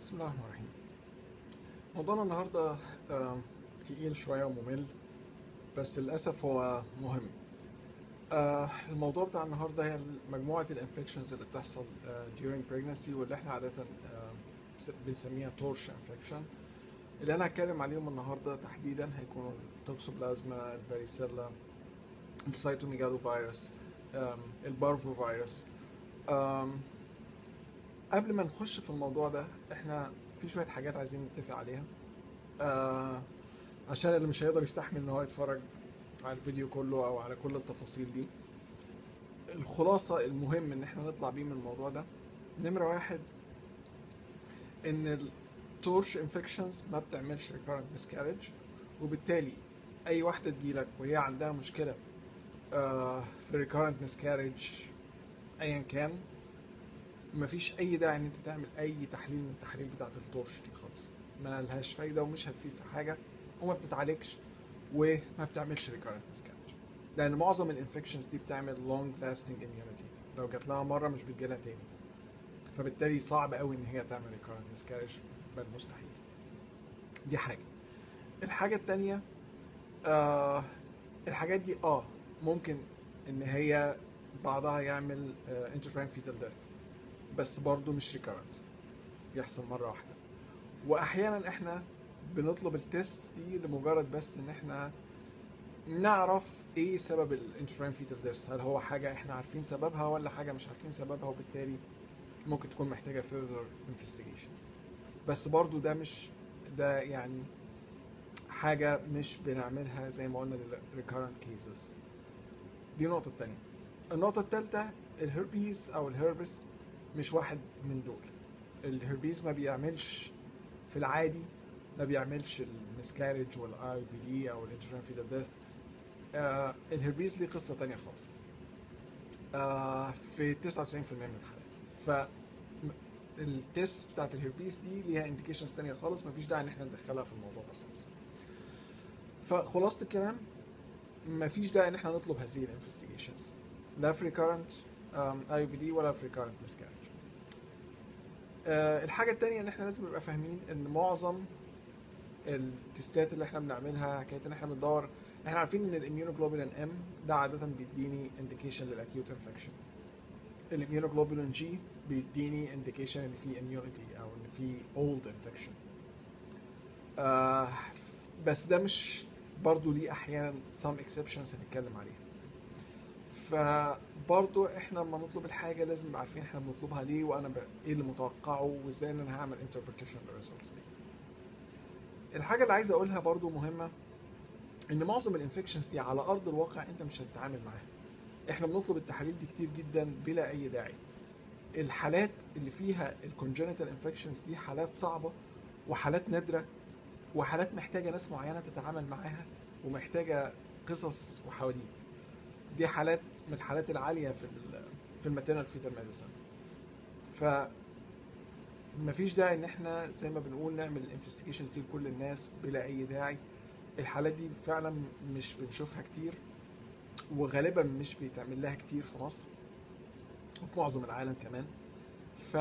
بسم الله الرحمن الرحيم موضوعنا النهاردة آه، تقيل شوية وممل بس للأسف هو مهم آه، الموضوع بتاع النهاردة هي مجموعة الانفكشنز اللي بتحصل آه، during pregnancy واللي احنا عادة آه، بس- بنسميها تورش انفكشن اللي أنا هتكلم عليهم النهاردة تحديدا هيكونوا التوكسوبلازما الفاريسيلا السيتوميجالو فيروس آم، البارفو فيروس آم، قبل ما نخش في الموضوع ده احنا في شوية حاجات عايزين نتفق عليها آه عشان اللي مش هيقدر يستحمل ان هو يتفرج على الفيديو كله او على كل التفاصيل دي الخلاصة المهم ان احنا نطلع بيه من الموضوع ده نمرة واحد ان التورش انفكشنز ما بتعملش recurrent miscarriage وبالتالي اي واحدة تجيلك وهي عندها مشكلة آه في recurrent miscarriage ايا كان مفيش اي داعي ان انت تعمل اي تحليل من التحاليل بتاعه التورش دي خالص ما لهاش فايده ومش هتفيد في حاجه وما بتتعالجش وما بتعملش recurrent miscarriage لان معظم الانفكشنز دي بتعمل long lasting immunity لو جات لها مره مش بتجيلها تاني فبالتالي صعب قوي ان هي تعمل recurrent miscarriage بل مستحيل دي حاجه الحاجه التانيه آه الحاجات دي اه ممكن ان هي بعضها يعمل آه intrauterine fetal death بس برضه مش ريكارنت يحصل مرة واحدة وأحيانا إحنا بنطلب التست دي لمجرد بس إن إحنا نعرف إيه سبب الانترين فيتال ديس هل هو حاجة إحنا عارفين سببها ولا حاجة مش عارفين سببها وبالتالي ممكن تكون محتاجة further investigations بس برضه ده مش ده يعني حاجة مش بنعملها زي ما قلنا لل recurrent cases دي النقطة التانية النقطة التالتة الهربيز أو الهربس مش واحد من دول الهربيز ما بيعملش في العادي ما بيعملش المسكارج والاي في دي او الانترنال في ديث آه الهربيز ليه قصه تانية خالص آه في 99% من الحالات ف م- التست بتاعت الهربيز دي ليها انديكيشنز تانية خالص مفيش داعي ان احنا ندخلها في الموضوع ده خالص فخلاصة الكلام مفيش داعي ان احنا نطلب هذه الانفستيجيشنز لا في ريكارنت اي في دي ولا في ريكارنت مسكارج الحاجة التانية ان احنا لازم نبقى فاهمين ان معظم التستات اللي احنا بنعملها حكاية ان احنا بندور احنا عارفين ان الاميونوجلوبولين ام ده عادة بيديني انديكيشن للاكيوت انفكشن الاميونوجلوبولين جي بيديني انديكيشن ان في اميونيتي او ان في اولد انفكشن آه بس ده مش برضو ليه احيانا some exceptions هنتكلم عليها فبرضو احنا لما نطلب الحاجه لازم نبقى عارفين احنا بنطلبها ليه وانا ب... ايه اللي متوقعه وازاي ان انا هعمل interpretation للريزلتس دي الحاجه اللي عايز اقولها برضو مهمه ان معظم الانفكشنز دي على ارض الواقع انت مش هتتعامل معاها احنا بنطلب التحاليل دي كتير جدا بلا اي داعي الحالات اللي فيها الكونجنتال انفكشنز دي حالات صعبه وحالات نادره وحالات محتاجه ناس معينه تتعامل معاها ومحتاجه قصص وحواديت دي حالات من الحالات العاليه في ال في الماتيرنال فيتال ميديسن ف مفيش داعي ان احنا زي ما بنقول نعمل الانفستيجيشنز دي لكل الناس بلا اي داعي الحالات دي فعلا مش بنشوفها كتير وغالبا مش بيتعمل لها كتير في مصر وفي معظم العالم كمان ف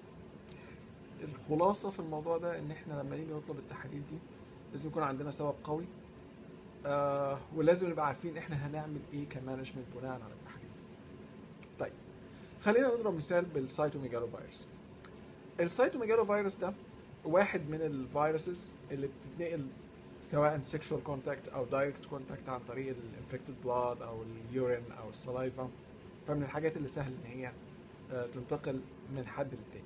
الخلاصه في الموضوع ده ان احنا لما نيجي نطلب التحاليل دي لازم يكون عندنا سبب قوي آه ولازم نبقى عارفين احنا هنعمل ايه كمانجمنت بناء على التحاليل دي. طيب خلينا نضرب مثال بالسايتوميجالو فيروس السايتوميجالو فيروس ده واحد من الفيروسز اللي بتتنقل سواء سيكشوال كونتاكت او دايركت كونتاكت عن طريق الانفكتد بلاد او اليورين او السلايفا فمن الحاجات اللي سهل ان هي آه، تنتقل من حد للتاني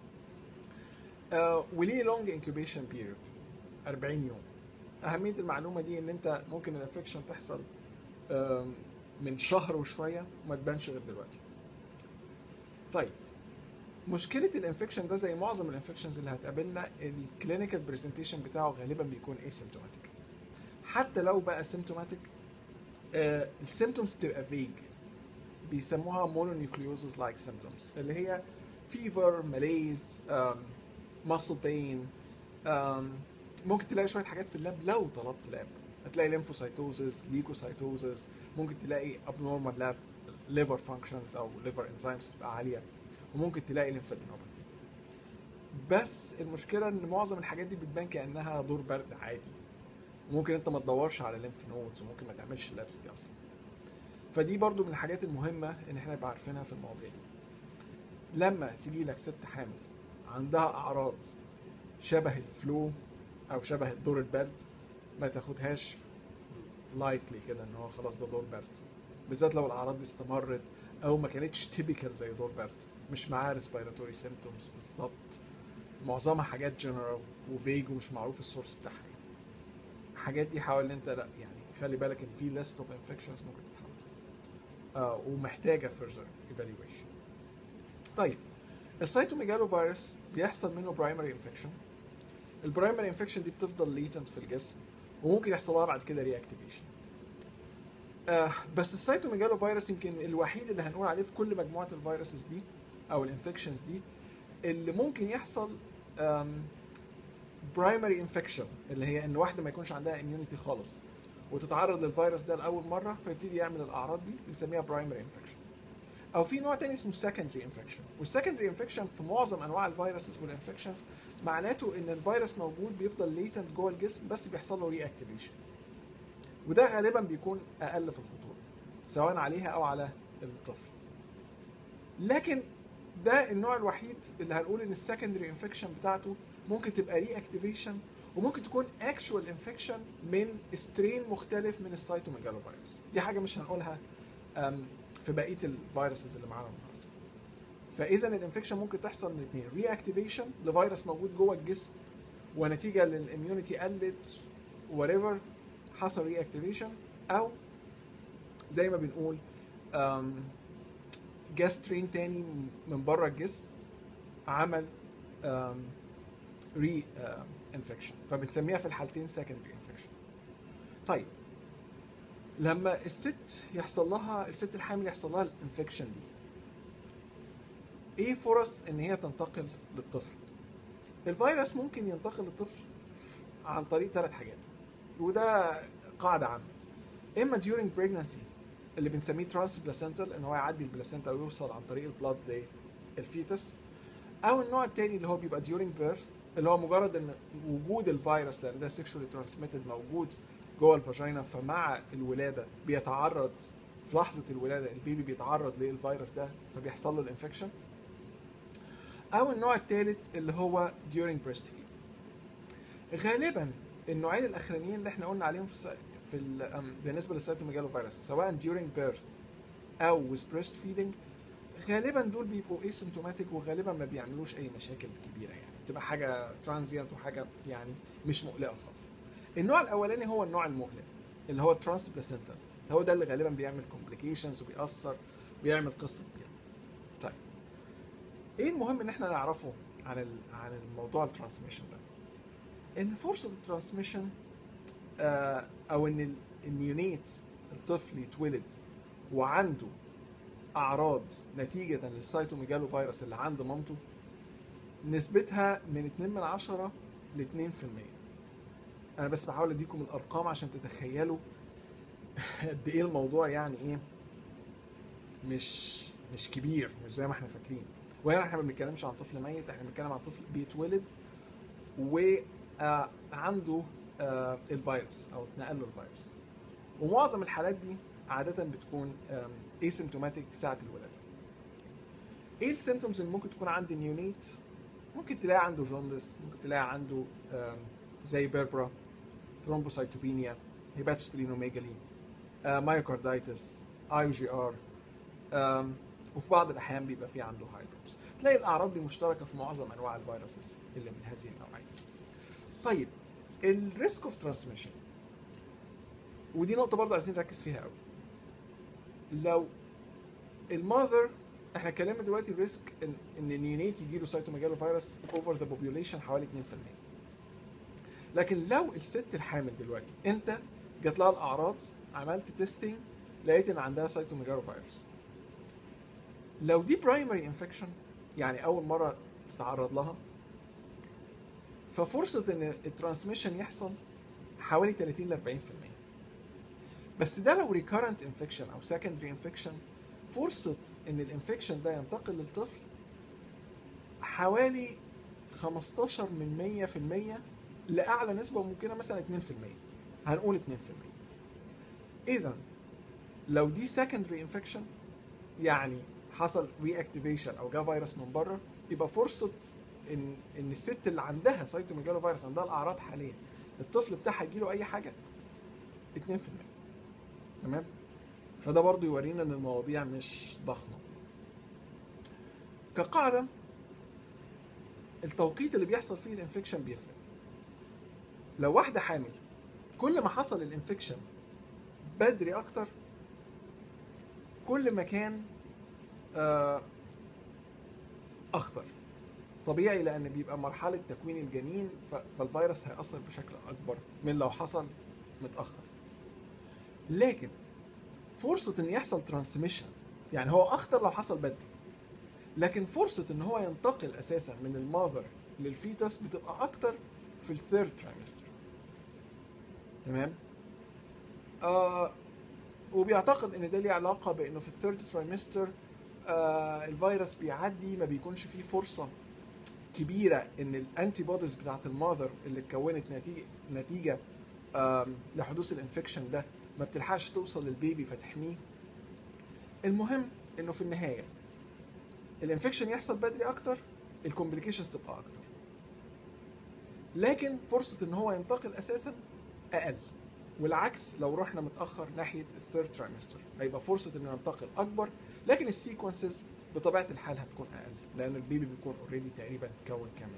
آه وليه لونج انكيوبيشن بيريود 40 يوم اهميه المعلومه دي ان انت ممكن الانفكشن تحصل آم، من شهر وشويه وما تبانش غير دلوقتي طيب مشكله الانفكشن ده زي معظم الانفكشنز اللي هتقابلنا الكلينيكال برزنتيشن بتاعه غالبا بيكون اسيمتوماتيك حتى لو بقى سيمتوماتيك السيمتومز بتبقى فيج بيسموها مونونيوكليوزز لايك سيمتومز اللي هي فيفر ماليز ماسل بين ممكن تلاقي شويه حاجات في اللاب لو طلبت لاب هتلاقي ليمفوسايتوزز ليكوسايتوزز ممكن تلاقي abnormal لاب liver functions او liver enzymes بتبقى عاليه وممكن تلاقي lymphadenopathy بس المشكله ان معظم الحاجات دي بتبان كانها دور برد عادي وممكن انت ما تدورش على ليمف نودز وممكن ما تعملش اللابس دي اصلا فدي برضو من الحاجات المهمه ان احنا نبقى عارفينها في المواضيع دي لما تجي لك ست حامل عندها اعراض شبه الفلو او شبه دور البرد ما تاخدهاش لايتلي كده ان هو خلاص ده دور برد بالذات لو الاعراض دي استمرت او ما كانتش تيبيكال زي دور برد مش معاها ريسبيراتوري سيمتومز بالظبط معظمها حاجات جنرال وفيج ومش معروف السورس بتاعها الحاجات دي حاول ان انت لا يعني خلي بالك ان في ليست اوف انفكشنز ممكن تتحط آه ومحتاجه فيرذر ايفالويشن طيب السيتوميجالو فيروس بيحصل منه برايمري انفكشن البرايمري انفكشن دي بتفضل ليتنت في الجسم وممكن يحصل لها بعد كده ري اكتيفيشن آه بس السيتوميجالو فيروس يمكن الوحيد اللي هنقول عليه في كل مجموعه الفيروسز دي او الانفكشنز دي اللي ممكن يحصل برايمري انفكشن اللي هي ان واحده ما يكونش عندها اميونيتي خالص وتتعرض للفيروس ده لاول مره فيبتدي يعمل الاعراض دي بنسميها برايمري انفكشن او في نوع تاني اسمه سكندري انفكشن والسكندري انفكشن في معظم انواع الفيروسز والانفكشنز معناته ان الفيروس موجود بيفضل ليتنت جوه الجسم بس بيحصل له ري اكتيفيشن وده غالبا بيكون اقل في الخطوره سواء عليها او على الطفل لكن ده النوع الوحيد اللي هنقول ان السكندري انفكشن بتاعته ممكن تبقى ري اكتيفيشن وممكن تكون اكشوال انفكشن من سترين مختلف من السيتوميجالو فيروس دي حاجه مش هنقولها في بقيه الفيروسز اللي معانا النهارده فاذا الانفكشن ممكن تحصل من اثنين ري اكتيفيشن لفيروس موجود جوه الجسم ونتيجه للاميونيتي قلت وريفر حصل ري اكتيفيشن او زي ما بنقول جا سترين تاني من بره الجسم عمل ري انفكشن فبنسميها في الحالتين سكندري انفكشن طيب لما الست يحصل لها الست الحامل يحصل لها الانفكشن دي ايه فرص ان هي تنتقل للطفل الفيروس ممكن ينتقل للطفل عن طريق ثلاث حاجات وده قاعده عامه اما during pregnancy اللي بنسميه ترانس بلاسنتال ان هو يعدي البلاسنتا ويوصل عن طريق البلاد للفيتس او النوع الثاني اللي هو بيبقى during birth اللي هو مجرد ان وجود الفيروس لان ده سيكشولي ترانسميتد موجود جوه الفاجينا فمع الولاده بيتعرض في لحظه الولاده البيبي بيتعرض للفيروس ده فبيحصل له الانفكشن او النوع الثالث اللي هو during breastfeeding غالبا النوعين الاخرانيين اللي احنا قلنا عليهم في في بالنسبه للسيتوميجالو فيروس سواء during birth او with breastfeeding غالبا دول بيبقوا asymptomatic وغالبا ما بيعملوش اي مشاكل كبيره يعني بتبقى حاجه ترانزيانت وحاجه يعني مش مقلقه خالص النوع الاولاني هو النوع المقلق اللي هو الترانس بلاسنتال هو ده اللي غالبا بيعمل كومبليكيشنز وبيأثر ويعمل قصه كبيره طيب ايه المهم ان احنا نعرفه عن عن الموضوع الترانسميشن ده ان فرصه الترانسميشن آه او ان النيونيت الطفل يتولد وعنده اعراض نتيجه للسيتوميجالو فيروس اللي عند مامته نسبتها من 2 من 10 ل 2% انا بس بحاول اديكم الارقام عشان تتخيلوا قد ايه الموضوع يعني ايه مش مش كبير مش زي ما احنا فاكرين وهنا احنا ما بنتكلمش عن طفل ميت احنا بنتكلم عن طفل بيتولد وعنده الفيروس او اتنقل له الفيروس ومعظم الحالات دي عادة بتكون اسيمتوماتيك ساعة الولادة. ايه السيمتومز اللي ممكن تكون عند النيونيت؟ ممكن تلاقي عنده جوندس، ممكن تلاقي عنده زي بيربرا، ثرومبوسايتوبينيا، هيباتوسبلينوميجالي، مايوكاردايتس، اي جي ار وفي بعض الاحيان بيبقى في عنده هايدروبس. تلاقي الاعراض دي مشتركه في معظم انواع الفيروسز اللي من هذه النوعيه. طيب الريسك اوف ترانسميشن ودي نقطه برضه عايزين نركز فيها قوي لو الماذر احنا اتكلمنا دلوقتي الريسك ان ان النيونيت يجي له سايتوميجالو فيروس اوفر ذا بوبيوليشن حوالي 2% لكن لو الست الحامل دلوقتي انت جات لها الاعراض عملت تيستنج لقيت ان عندها سايتوميجالو فيروس لو دي برايمري انفكشن يعني اول مره تتعرض لها ففرصه ان الترانسميشن يحصل حوالي 30 ل 40% بس ده لو ريكارنت انفكشن او سكندري انفكشن فرصه ان الانفكشن ده ينتقل للطفل حوالي 15 من 100% لاعلى نسبه ممكنه مثلا 2% هنقول 2% اذا لو دي secondary infection يعني حصل reactivation او جا فيروس من بره يبقى فرصه ان ان الست اللي عندها سايتوميجالو فيروس عندها الاعراض حاليا الطفل بتاعها يجيله اي حاجه 2% تمام فده برضو يورينا ان المواضيع مش ضخمه كقاعده التوقيت اللي بيحصل فيه الانفكشن بيفرق لو واحده حامل كل ما حصل الانفكشن بدري اكتر كل ما كان آه، اخطر طبيعي لان بيبقى مرحله تكوين الجنين ف- فالفيروس هيأثر بشكل اكبر من لو حصل متاخر لكن فرصه ان يحصل ترانسميشن يعني هو اخطر لو حصل بدري لكن فرصه ان هو ينتقل اساسا من الماذر للفيتس بتبقى اكتر في الثيرد ترايمستر تمام آه وبيعتقد ان ده ليه علاقه بانه في الثيرد ترايمستر آه الفيروس بيعدي ما بيكونش فيه فرصه كبيره ان الانتي بوديز بتاعت الماذر اللي اتكونت نتيجه نتيجه آم، لحدوث الانفكشن ده ما بتلحقش توصل للبيبي فتحميه المهم انه في النهايه الانفكشن يحصل بدري اكتر الكومبليكيشنز تبقى اكتر لكن فرصه ان هو ينتقل اساسا اقل والعكس لو رحنا متاخر ناحيه الثيرد ترايمستر هيبقى فرصه انه ينتقل اكبر لكن السيكونسز بطبيعه الحال هتكون اقل لان البيبي بيكون اوريدي تقريبا اتكون كاملا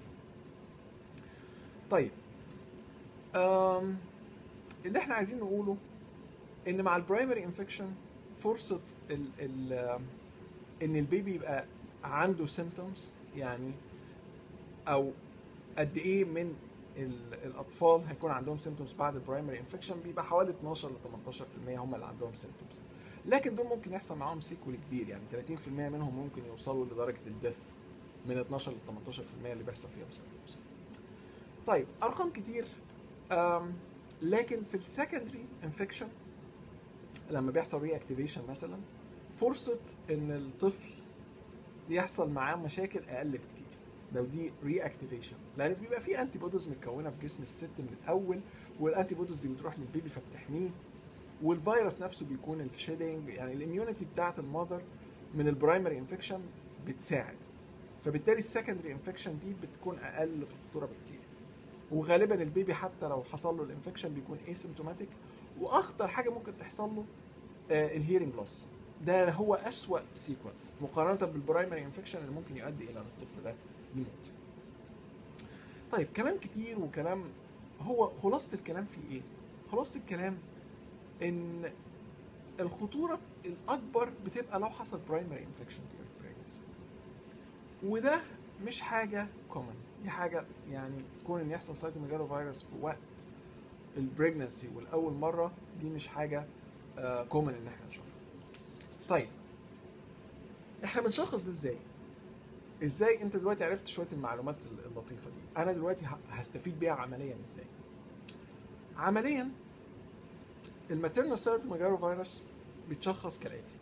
طيب أم اللي احنا عايزين نقوله ان مع البرايمري انفكشن فرصه ال ال ان البيبي يبقى عنده سيمتومز يعني او قد ايه من ال- الاطفال هيكون عندهم سيمتومز بعد البرايمري انفكشن بيبقى حوالي 12 ل 18% هم اللي عندهم سيمتومز لكن دول ممكن يحصل معاهم سيكول كبير يعني 30% منهم ممكن يوصلوا لدرجه الدث من 12 ل 18% اللي بيحصل فيهم سيمتومز طيب ارقام كتير أم لكن في السكندري انفكشن لما بيحصل ري اكتيفيشن مثلا فرصه ان الطفل يحصل معاه مشاكل اقل بكتير لو دي ري اكتيفيشن لان بيبقى في انتي بوديز متكونه في جسم الست من الاول والانتي بوديز دي بتروح للبيبي فبتحميه والفيروس نفسه بيكون الشيدنج يعني الاميونيتي بتاعت المذر من البرايمري انفكشن بتساعد فبالتالي السكندري انفكشن دي بتكون اقل في الخطوره بكتير وغالبا البيبي حتى لو حصل له الانفكشن بيكون اسيمتوماتيك واخطر حاجه ممكن تحصل له آه الهيرنج لوس ده هو اسوا سيكونس مقارنه بالبرايمري انفكشن اللي ممكن يؤدي الى ان الطفل ده يموت طيب كلام كتير وكلام هو خلاصه الكلام في ايه خلاصه الكلام ان الخطوره الاكبر بتبقى لو حصل برايمري انفكشن during pregnancy وده مش حاجه كومن دي حاجه يعني كون ان يحصل سايتوميجالو فيروس في وقت البريجنسي والاول مره دي مش حاجه كومن ان احنا نشوفها طيب احنا بنشخص ده ازاي ازاي انت دلوقتي عرفت شويه المعلومات اللطيفه دي انا دلوقتي ه- هستفيد بيها عمليا ازاي عمليا الماتيرنال سيرفوميجالو فيروس بيتشخص كالاتي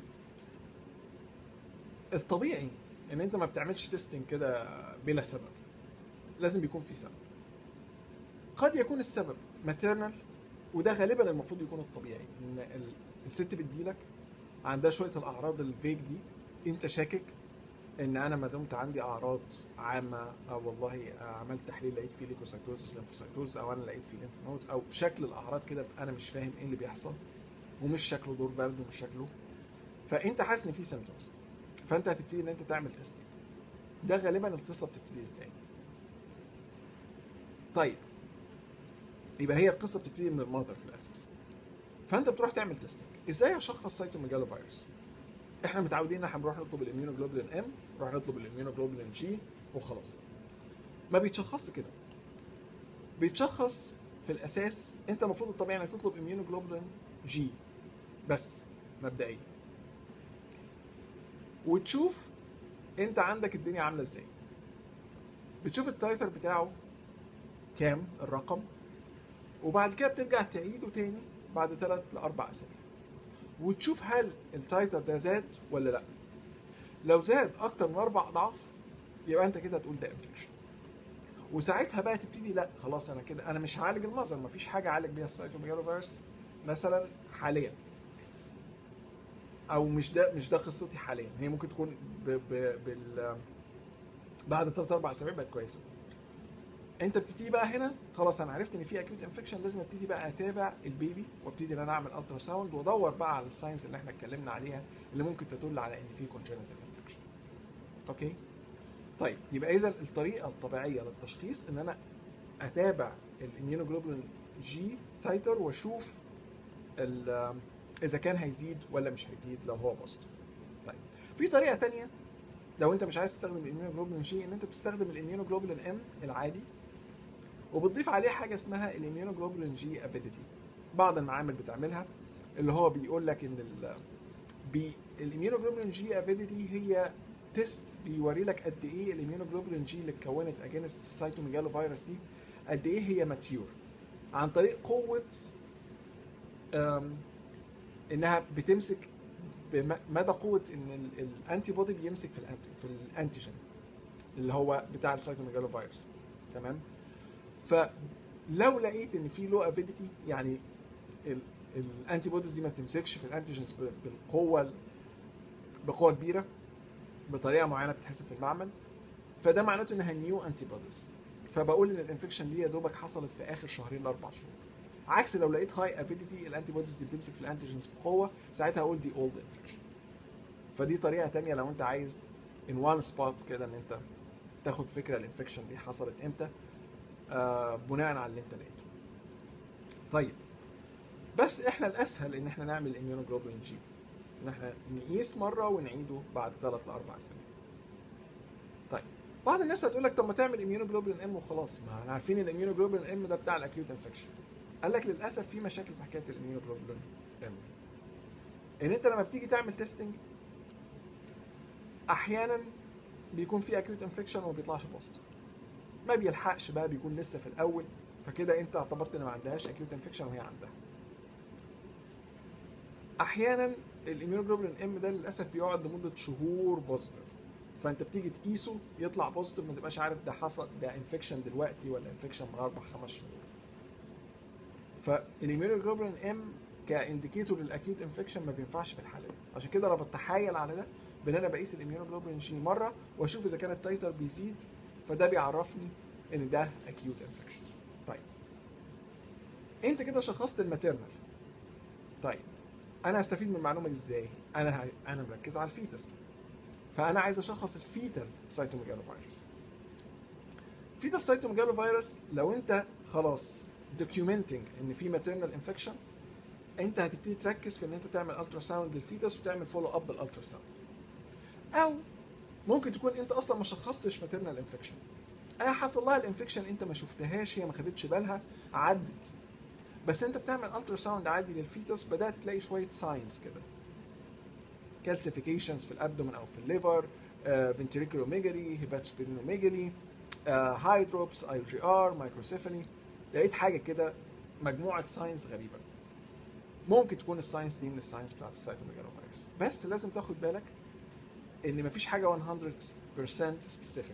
الطبيعي ان انت ما بتعملش تيستنج كده بلا سبب لازم بيكون في سبب قد يكون السبب ماتيرنال وده غالبا المفروض يكون الطبيعي ان ال- الست بتجيلك عندها شويه الاعراض الفيك دي انت شاكك ان انا ما دمت عندي اعراض عامه او والله عملت تحليل لقيت فيه ليكوسايتوز ليمفوسايتوز او انا لقيت فيه ليمف نودز او شكل الاعراض كده انا مش فاهم ايه اللي بيحصل ومش شكله دور برد ومش شكله فانت حاسس ان في سيمتومز فانت هتبتدي ان انت تعمل تيستنج ده غالبا القصه بتبتدي ازاي طيب يبقى هي القصه بتبتدي من المذر في الاساس فانت بتروح تعمل تيستنج ازاي اشخص سايتوميجالو فيروس احنا متعودين ان احنا بنروح نطلب الاميونوجلوبولين ام نروح نطلب الاميونوجلوبولين جي وخلاص ما بيتشخصش كده بيتشخص في الاساس انت المفروض الطبيعي انك تطلب اميونوجلوبولين جي بس مبدئيا وتشوف انت عندك الدنيا عامله ازاي بتشوف التايتر بتاعه كام الرقم وبعد كده بترجع تعيده تاني بعد ثلاث لاربع اسابيع وتشوف هل التايتر ده زاد ولا لا لو زاد اكتر من اربع اضعاف يبقى انت كده هتقول ده انفكشن وساعتها بقى تبتدي لا خلاص انا كده انا مش هعالج المظهر مفيش حاجه اعالج بيها السايتوميجالو فيروس مثلا حاليا او مش ده مش ده قصتي حاليا هي ممكن تكون ب ب بال بعد 3 4 اسابيع بقت كويسه انت بتبتدي بقى هنا خلاص انا عرفت ان في اكيوت انفكشن لازم ابتدي بقى اتابع البيبي وابتدي ان انا اعمل الترا ساوند وادور بقى على الساينس اللي احنا اتكلمنا عليها اللي ممكن تدل على ان في كونجنتال انفكشن اوكي طيب يبقى اذا الطريقه الطبيعيه للتشخيص ان انا اتابع الاميونوجلوبولين جي تايتر واشوف ال- اذا كان هيزيد ولا مش هيزيد لو هو بوزيتيف طيب في طريقه تانية لو انت مش عايز تستخدم الاميونوجلوبولين جي ان انت بتستخدم الاميونوجلوبولين ام العادي وبتضيف عليه حاجه اسمها الاميونوجلوبولين جي افيديتي بعض المعامل بتعملها اللي هو بيقول لك ان ال بي الاميونوجلوبولين جي افيديتي هي تيست بيوري لك قد ايه الاميونوجلوبولين جي اللي اتكونت اجينست السايتوميجالو فيروس دي قد ايه هي ماتيور عن طريق قوه أم، انها بتمسك بمدى قوه ان الانتي بودي بيمسك في الانتي في الانتيجين اللي هو بتاع السايتوميجالو فيروس تمام فلو لقيت ان في لو افيديتي يعني الانتي بوديز دي ما بتمسكش في الانتيجينز ب- بالقوه بقوه كبيره بطريقه معينه بتتحسب في المعمل فده معناته انها نيو انتي بوديز فبقول ان الانفكشن دي يا دوبك حصلت في اخر شهرين لاربع شهور عكس لو لقيت هاي افيديتي الانتي بوديز دي بتمسك في الانتيجينز بقوه ساعتها اقول دي اولد انفكشن فدي طريقه تانية لو انت عايز ان وان سبوت كده ان انت تاخد فكره الانفكشن دي حصلت امتى آه بناء على اللي انت لقيته طيب بس احنا الاسهل ان احنا نعمل اميونوجلوبولين جي ان احنا نقيس مره ونعيده بعد ثلاث لاربع اسابيع طيب بعض الناس هتقول لك طب ما تعمل اميونوجلوبولين ام وخلاص ما احنا عارفين الاميونوجلوبولين ام ده بتاع الاكيوت انفكشن قال لك للاسف في مشاكل في حكايه الاميونوجلوبولين ام ان انت لما بتيجي تعمل تيستنج احيانا بيكون في اكيوت انفكشن وما بيطلعش بوزيتيف ما بيلحقش بقى بيكون لسه في الاول فكده انت اعتبرت ان ما عندهاش اكيوت انفكشن وهي عندها احيانا الاميونوجلوبولين ام ده للاسف بيقعد لمده شهور بوزيتيف فانت بتيجي تقيسه يطلع بوزيتيف ما تبقاش عارف ده حصل ده انفكشن دلوقتي ولا انفكشن من اربع خمس شهور فالاميونوجلوبولين ام كانديكيتور للاكيوت انفكشن ما بينفعش في الحاله دي عشان كده انا بتحايل على ده بان انا بقيس الاميونوجلوبولين جي مره واشوف اذا كان التايتر بيزيد فده بيعرفني ان ده اكيوت انفكشن طيب انت كده شخصت الماتيرنال طيب انا هستفيد من المعلومه دي ازاي انا ه... انا مركز على الفيتس فانا عايز اشخص الفيتال سايتوميجالو فيروس فيتال سايتوميجالو فيروس لو انت خلاص دوكيومنتنج ان في ماتيرنال انفكشن انت هتبتدي تركز في ان انت تعمل الترا ساوند للفيتس وتعمل فولو اب بالالترا ساوند او ممكن تكون انت اصلا ما شخصتش ماتيرنال انفكشن اي حصل لها الانفكشن انت ما شفتهاش هي ما خدتش بالها عدت بس انت بتعمل الترا ساوند عادي للفيتس بدات تلاقي شويه ساينز كده كالسيفيكيشنز في الابدومن او في الليفر فنتريكولوميجالي هيباتوسبيرينوميجالي هايدروبس اي جي ار مايكروسيفالي لقيت حاجه كده مجموعه ساينز غريبه ممكن تكون الساينس دي من الساينس بتاعت السايتوميجالوفيروس بس لازم تاخد بالك ان مفيش حاجه 100% سبيسيفيك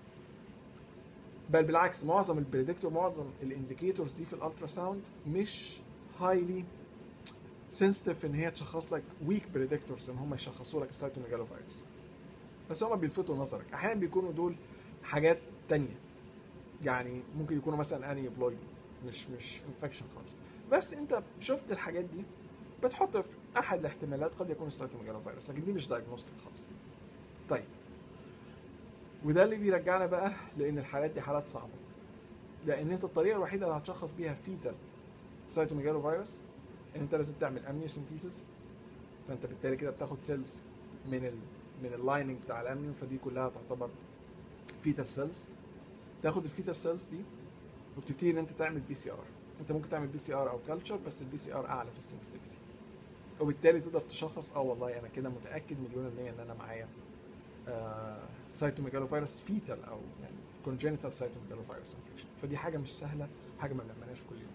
بل بالعكس معظم البريدكتور معظم الانديكيتورز دي في الالترا ساوند مش هايلي سنسيتيف ان هي تشخص لك ويك بريدكتورز ان هم يشخصوا لك السايتوميجالوفيروس بس هم بيلفتوا نظرك احيانا بيكونوا دول حاجات تانية يعني ممكن يكونوا مثلا اني بلويدي مش مش انفكشن خالص بس انت شفت الحاجات دي بتحط في احد الاحتمالات قد يكون السايتوميجالوفيروس لكن دي مش دايجنوستيك خالص طيب وده اللي بيرجعنا بقى لان الحالات دي حالات صعبه لان انت الطريقه الوحيده اللي هتشخص بيها فيتال سايتوميجالو فيروس ان انت لازم تعمل امنيوسنتيسيس فانت بالتالي كده بتاخد سيلز من ال من اللايننج بتاع الامنيون فدي كلها تعتبر فيتال سيلز تاخد الفيتال سيلز دي وبتبتدي ان انت تعمل بي سي ار انت ممكن تعمل بي سي ار او كلتشر بس البي سي ار اعلى في السنسيتيفيتي وبالتالي تقدر تشخص اه والله انا كده متاكد مليون المية ان انا معايا آه سايتوميجالوفيروس فيتال او يعني كونجينيتال سايتوميجالوفيروس انفكشن فدي حاجه مش سهله حاجه ما بنعملهاش كل يوم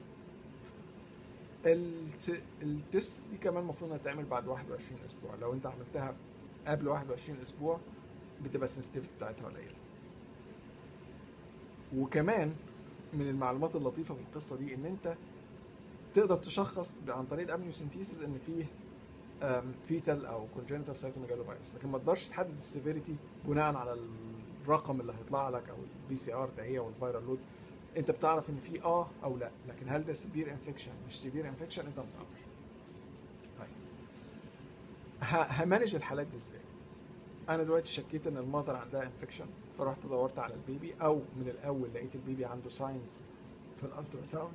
الت- التست دي كمان المفروض انها تتعمل بعد 21 اسبوع لو انت عملتها قبل 21 اسبوع بتبقى السنسيتيفيتي بتاعتها قليله وكمان من المعلومات اللطيفه في القصه دي ان انت تقدر تشخص عن طريق الامنيوسنتيسيس ان فيه فيتال او كونجنتال سايتوميجالوفيروس لكن ما تقدرش تحدد السيفيريتي بناء على الرقم اللي هيطلع لك او البي سي ار ده او الفيرال لود انت بتعرف ان في اه او لا لكن هل ده سيفير انفكشن مش سيفير انفكشن انت ما بتعرفش طيب ه- همانج الحالات دي ازاي انا دلوقتي شكيت ان المذر عندها انفكشن فرحت دورت على البيبي او من الاول لقيت البيبي عنده ساينز في الالترا ساوند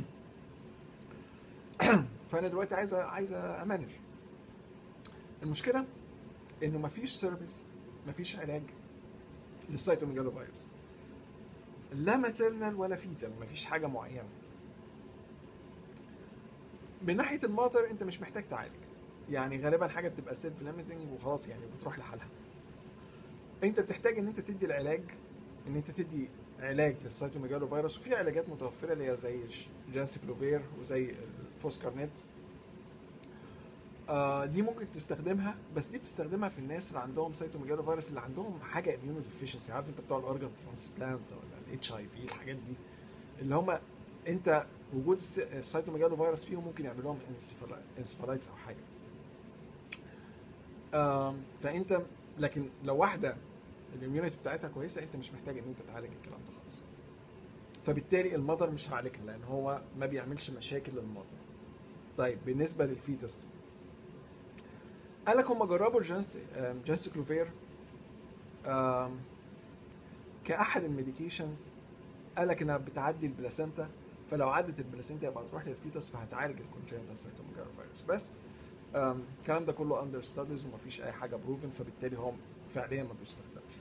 فانا دلوقتي عايز عايز امانج المشكله انه مفيش سيرفيس مفيش علاج للسيتوميجالو فيروس لا ماتيرنال ولا فيتال مفيش حاجه معينه من ناحيه الماتر انت مش محتاج تعالج يعني غالبا حاجه بتبقى سيلف ليميتنج وخلاص يعني بتروح لحالها انت بتحتاج ان انت تدي العلاج ان انت تدي علاج للسيتوميجالو فيروس وفي علاجات متوفره اللي هي زي جانسيكلوفير وزي الفوسكارنيت آه دي ممكن تستخدمها بس دي بتستخدمها في الناس اللي عندهم سيتوميجالو فيروس اللي عندهم حاجه اميونو ديفيشنسي عارف انت بتوع الاورجن ترانسبلانت ولا الاتش اي في الحاجات دي اللي هم انت وجود الس- السيتوميجالو فيروس فيهم ممكن يعمل لهم انسفالايتس او حاجه آم، فانت لكن لو واحده الاميونيتي بتاعتها كويسه انت مش محتاج ان انت تعالج الكلام ده خالص فبالتالي المذر مش هعالجها لان هو ما بيعملش مشاكل للمذر طيب بالنسبه للفيتس قال لك هم جربوا الجانس آم، جانسيكلوفير آم، كاحد الميديكيشنز قال لك انها بتعدي البلاسنتا فلو عدت البلاسنتا يبقى هتروح للفيتس فهتعالج الكونجنتال سيتوميجالو فيروس بس آم، الكلام ده كله اندر ستاديز ومفيش اي حاجه بروفن فبالتالي هو فعليا ما بيستخدمش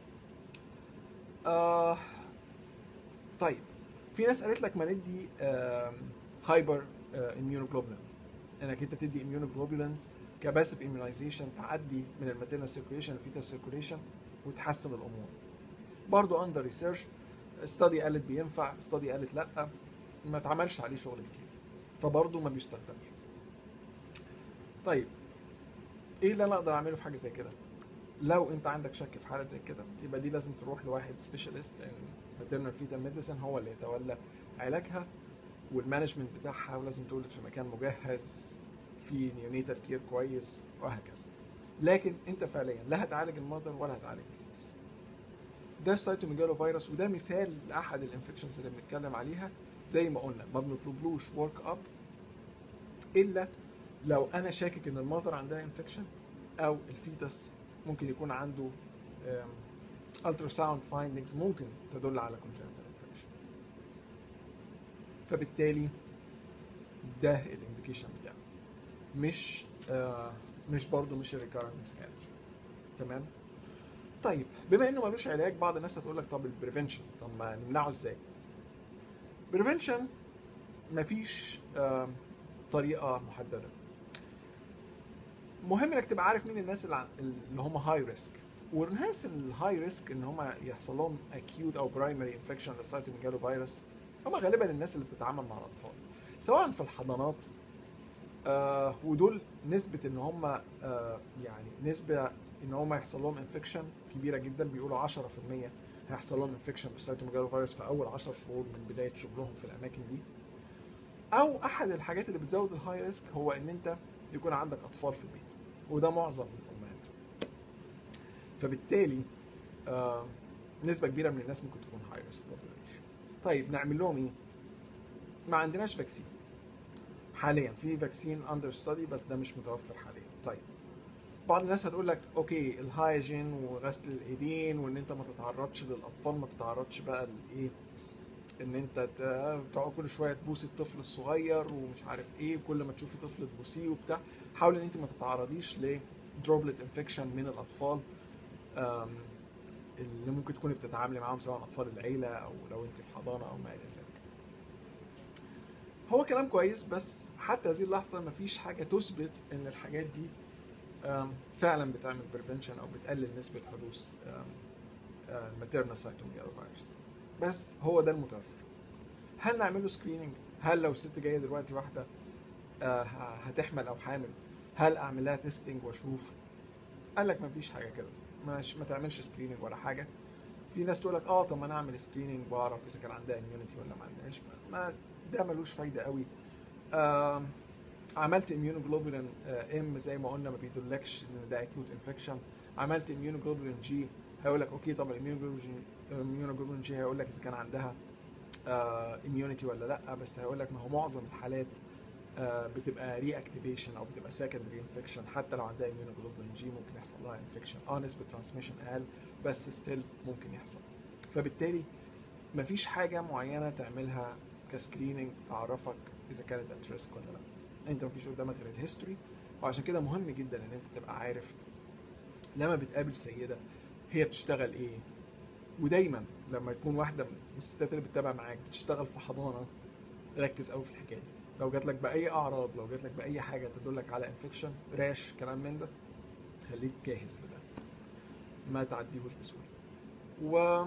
آه طيب في ناس قالت لك ما ندي هايبر اميونوجلوبولين انك انت تدي اميونوجلوبولينز كباسف اميونايزيشن تعدي من الماتيرنال سيركيوليشن للفيتال سيركيوليشن وتحسن الامور برضو اندر ريسيرش استادي قالت بينفع استادي قالت لا ما اتعملش عليه شغل كتير فبرضه ما بيستخدمش طيب ايه اللي انا اقدر اعمله في حاجه زي كده لو انت عندك شك في حاله زي كده يبقى دي لازم تروح لواحد سبيشالست ان ماتيرنال فيتال ميديسن هو اللي يتولى علاجها والمانجمنت بتاعها ولازم تولد في مكان مجهز في نيونيتال كير كويس وهكذا لكن انت فعليا لا هتعالج المذر ولا هتعالج الفيتس ده السيتوميجالو فيروس وده مثال لاحد الانفكشنز اللي بنتكلم عليها زي ما قلنا ما بنطلبلوش ورك اب الا لو انا شاكك ان المذر عندها انفكشن او الفيتس ممكن يكون عنده الترا ساوند فايندنجز ممكن تدل على congenital انفكشن فبالتالي ده الانديكيشن بتاعه مش آه مش برضه مش الريكارنت مسكالج تمام طيب بما انه ملوش علاج بعض الناس هتقول لك طب البريفنشن طب ما نمنعه ازاي بريفنشن مفيش آه طريقه محدده مهم انك تبقى عارف مين الناس اللي, ع- اللي هم هاي ريسك والناس الهاي ريسك ان هم يحصل لهم اكيوت او برايمري انفكشن للسيتوميجالو فيروس هم غالبا الناس اللي بتتعامل مع الاطفال سواء في الحضانات آه ودول نسبة ان هم آه يعني نسبة ان هم يحصل لهم انفكشن كبيرة جدا بيقولوا 10% هيحصل لهم انفكشن بالسيتوميجالو فيروس في اول 10 شهور من بداية شغلهم في الاماكن دي او احد الحاجات اللي بتزود الهاي ريسك هو ان انت يكون عندك اطفال في البيت وده معظم الامهات فبالتالي آه نسبة كبيرة من الناس ممكن تكون هاي ريسك population طيب نعمل لهم ايه؟ ما عندناش فاكسين حاليا في فاكسين اندر ستادي بس ده مش متوفر حاليا طيب بعض الناس هتقول لك اوكي الهايجين وغسل الايدين وان انت ما تتعرضش للاطفال ما تتعرضش بقى لايه ان انت ت- تقعد كل شويه تبوس الطفل الصغير ومش عارف ايه وكل ما تشوفي طفل تبوسيه وبتاع حاول ان انت ما تتعرضيش لدروبلت انفكشن من الاطفال آم، اللي ممكن تكوني بتتعاملي معاهم سواء اطفال العيله او لو انت في حضانه او ما الى ذلك هو كلام كويس بس حتى هذه اللحظه مفيش حاجه تثبت ان الحاجات دي آم، فعلا بتعمل بريفنشن او بتقلل نسبه حدوث الماتيرنال سايتوميجالو فيروس بس هو ده المتوفر هل نعمل له سكريننج هل لو الست جايه دلوقتي واحده آه، ه- هتحمل او حامل هل اعمل لها تيستنج واشوف قال لك مفيش حاجه كده مش ما تعملش سكريننج ولا حاجه في ناس تقول لك اه طب ما انا اعمل سكريننج واعرف اذا كان عندها اميونيتي ولا ما عندهاش ما ده ملوش فايده قوي آه عملت اميونوجلوبولين ام زي ما قلنا ما بيدلكش ان ده اكيوت انفكشن عملت اميونوجلوبولين جي هيقول لك اوكي طب الاميونوجلوبولين جي هيقول لك اذا كان عندها اميونيتي ولا لا بس هيقول لك ما هو معظم الحالات آه بتبقى ري اكتيفيشن او بتبقى سكندري انفكشن حتى لو عندها اميونوجلوبولين جي ممكن يحصل لها انفكشن اه نسبه ترانسميشن اقل بس ستيل ممكن يحصل فبالتالي مفيش حاجه معينه تعملها كسكريننج تعرفك اذا كانت ات ريسك ولا لا انت مفيش قدامك غير الهيستوري وعشان كده مهم جدا ان انت تبقى عارف لما بتقابل سيده هي بتشتغل ايه ودايما لما يكون واحده من الستات اللي بتتابع معاك بتشتغل في حضانه ركز قوي في الحكايه دي لو جات لك باي اعراض لو جات لك باي حاجه تدلك على انفكشن راش كلام من ده خليك جاهز لده ما تعديهوش بسهوله و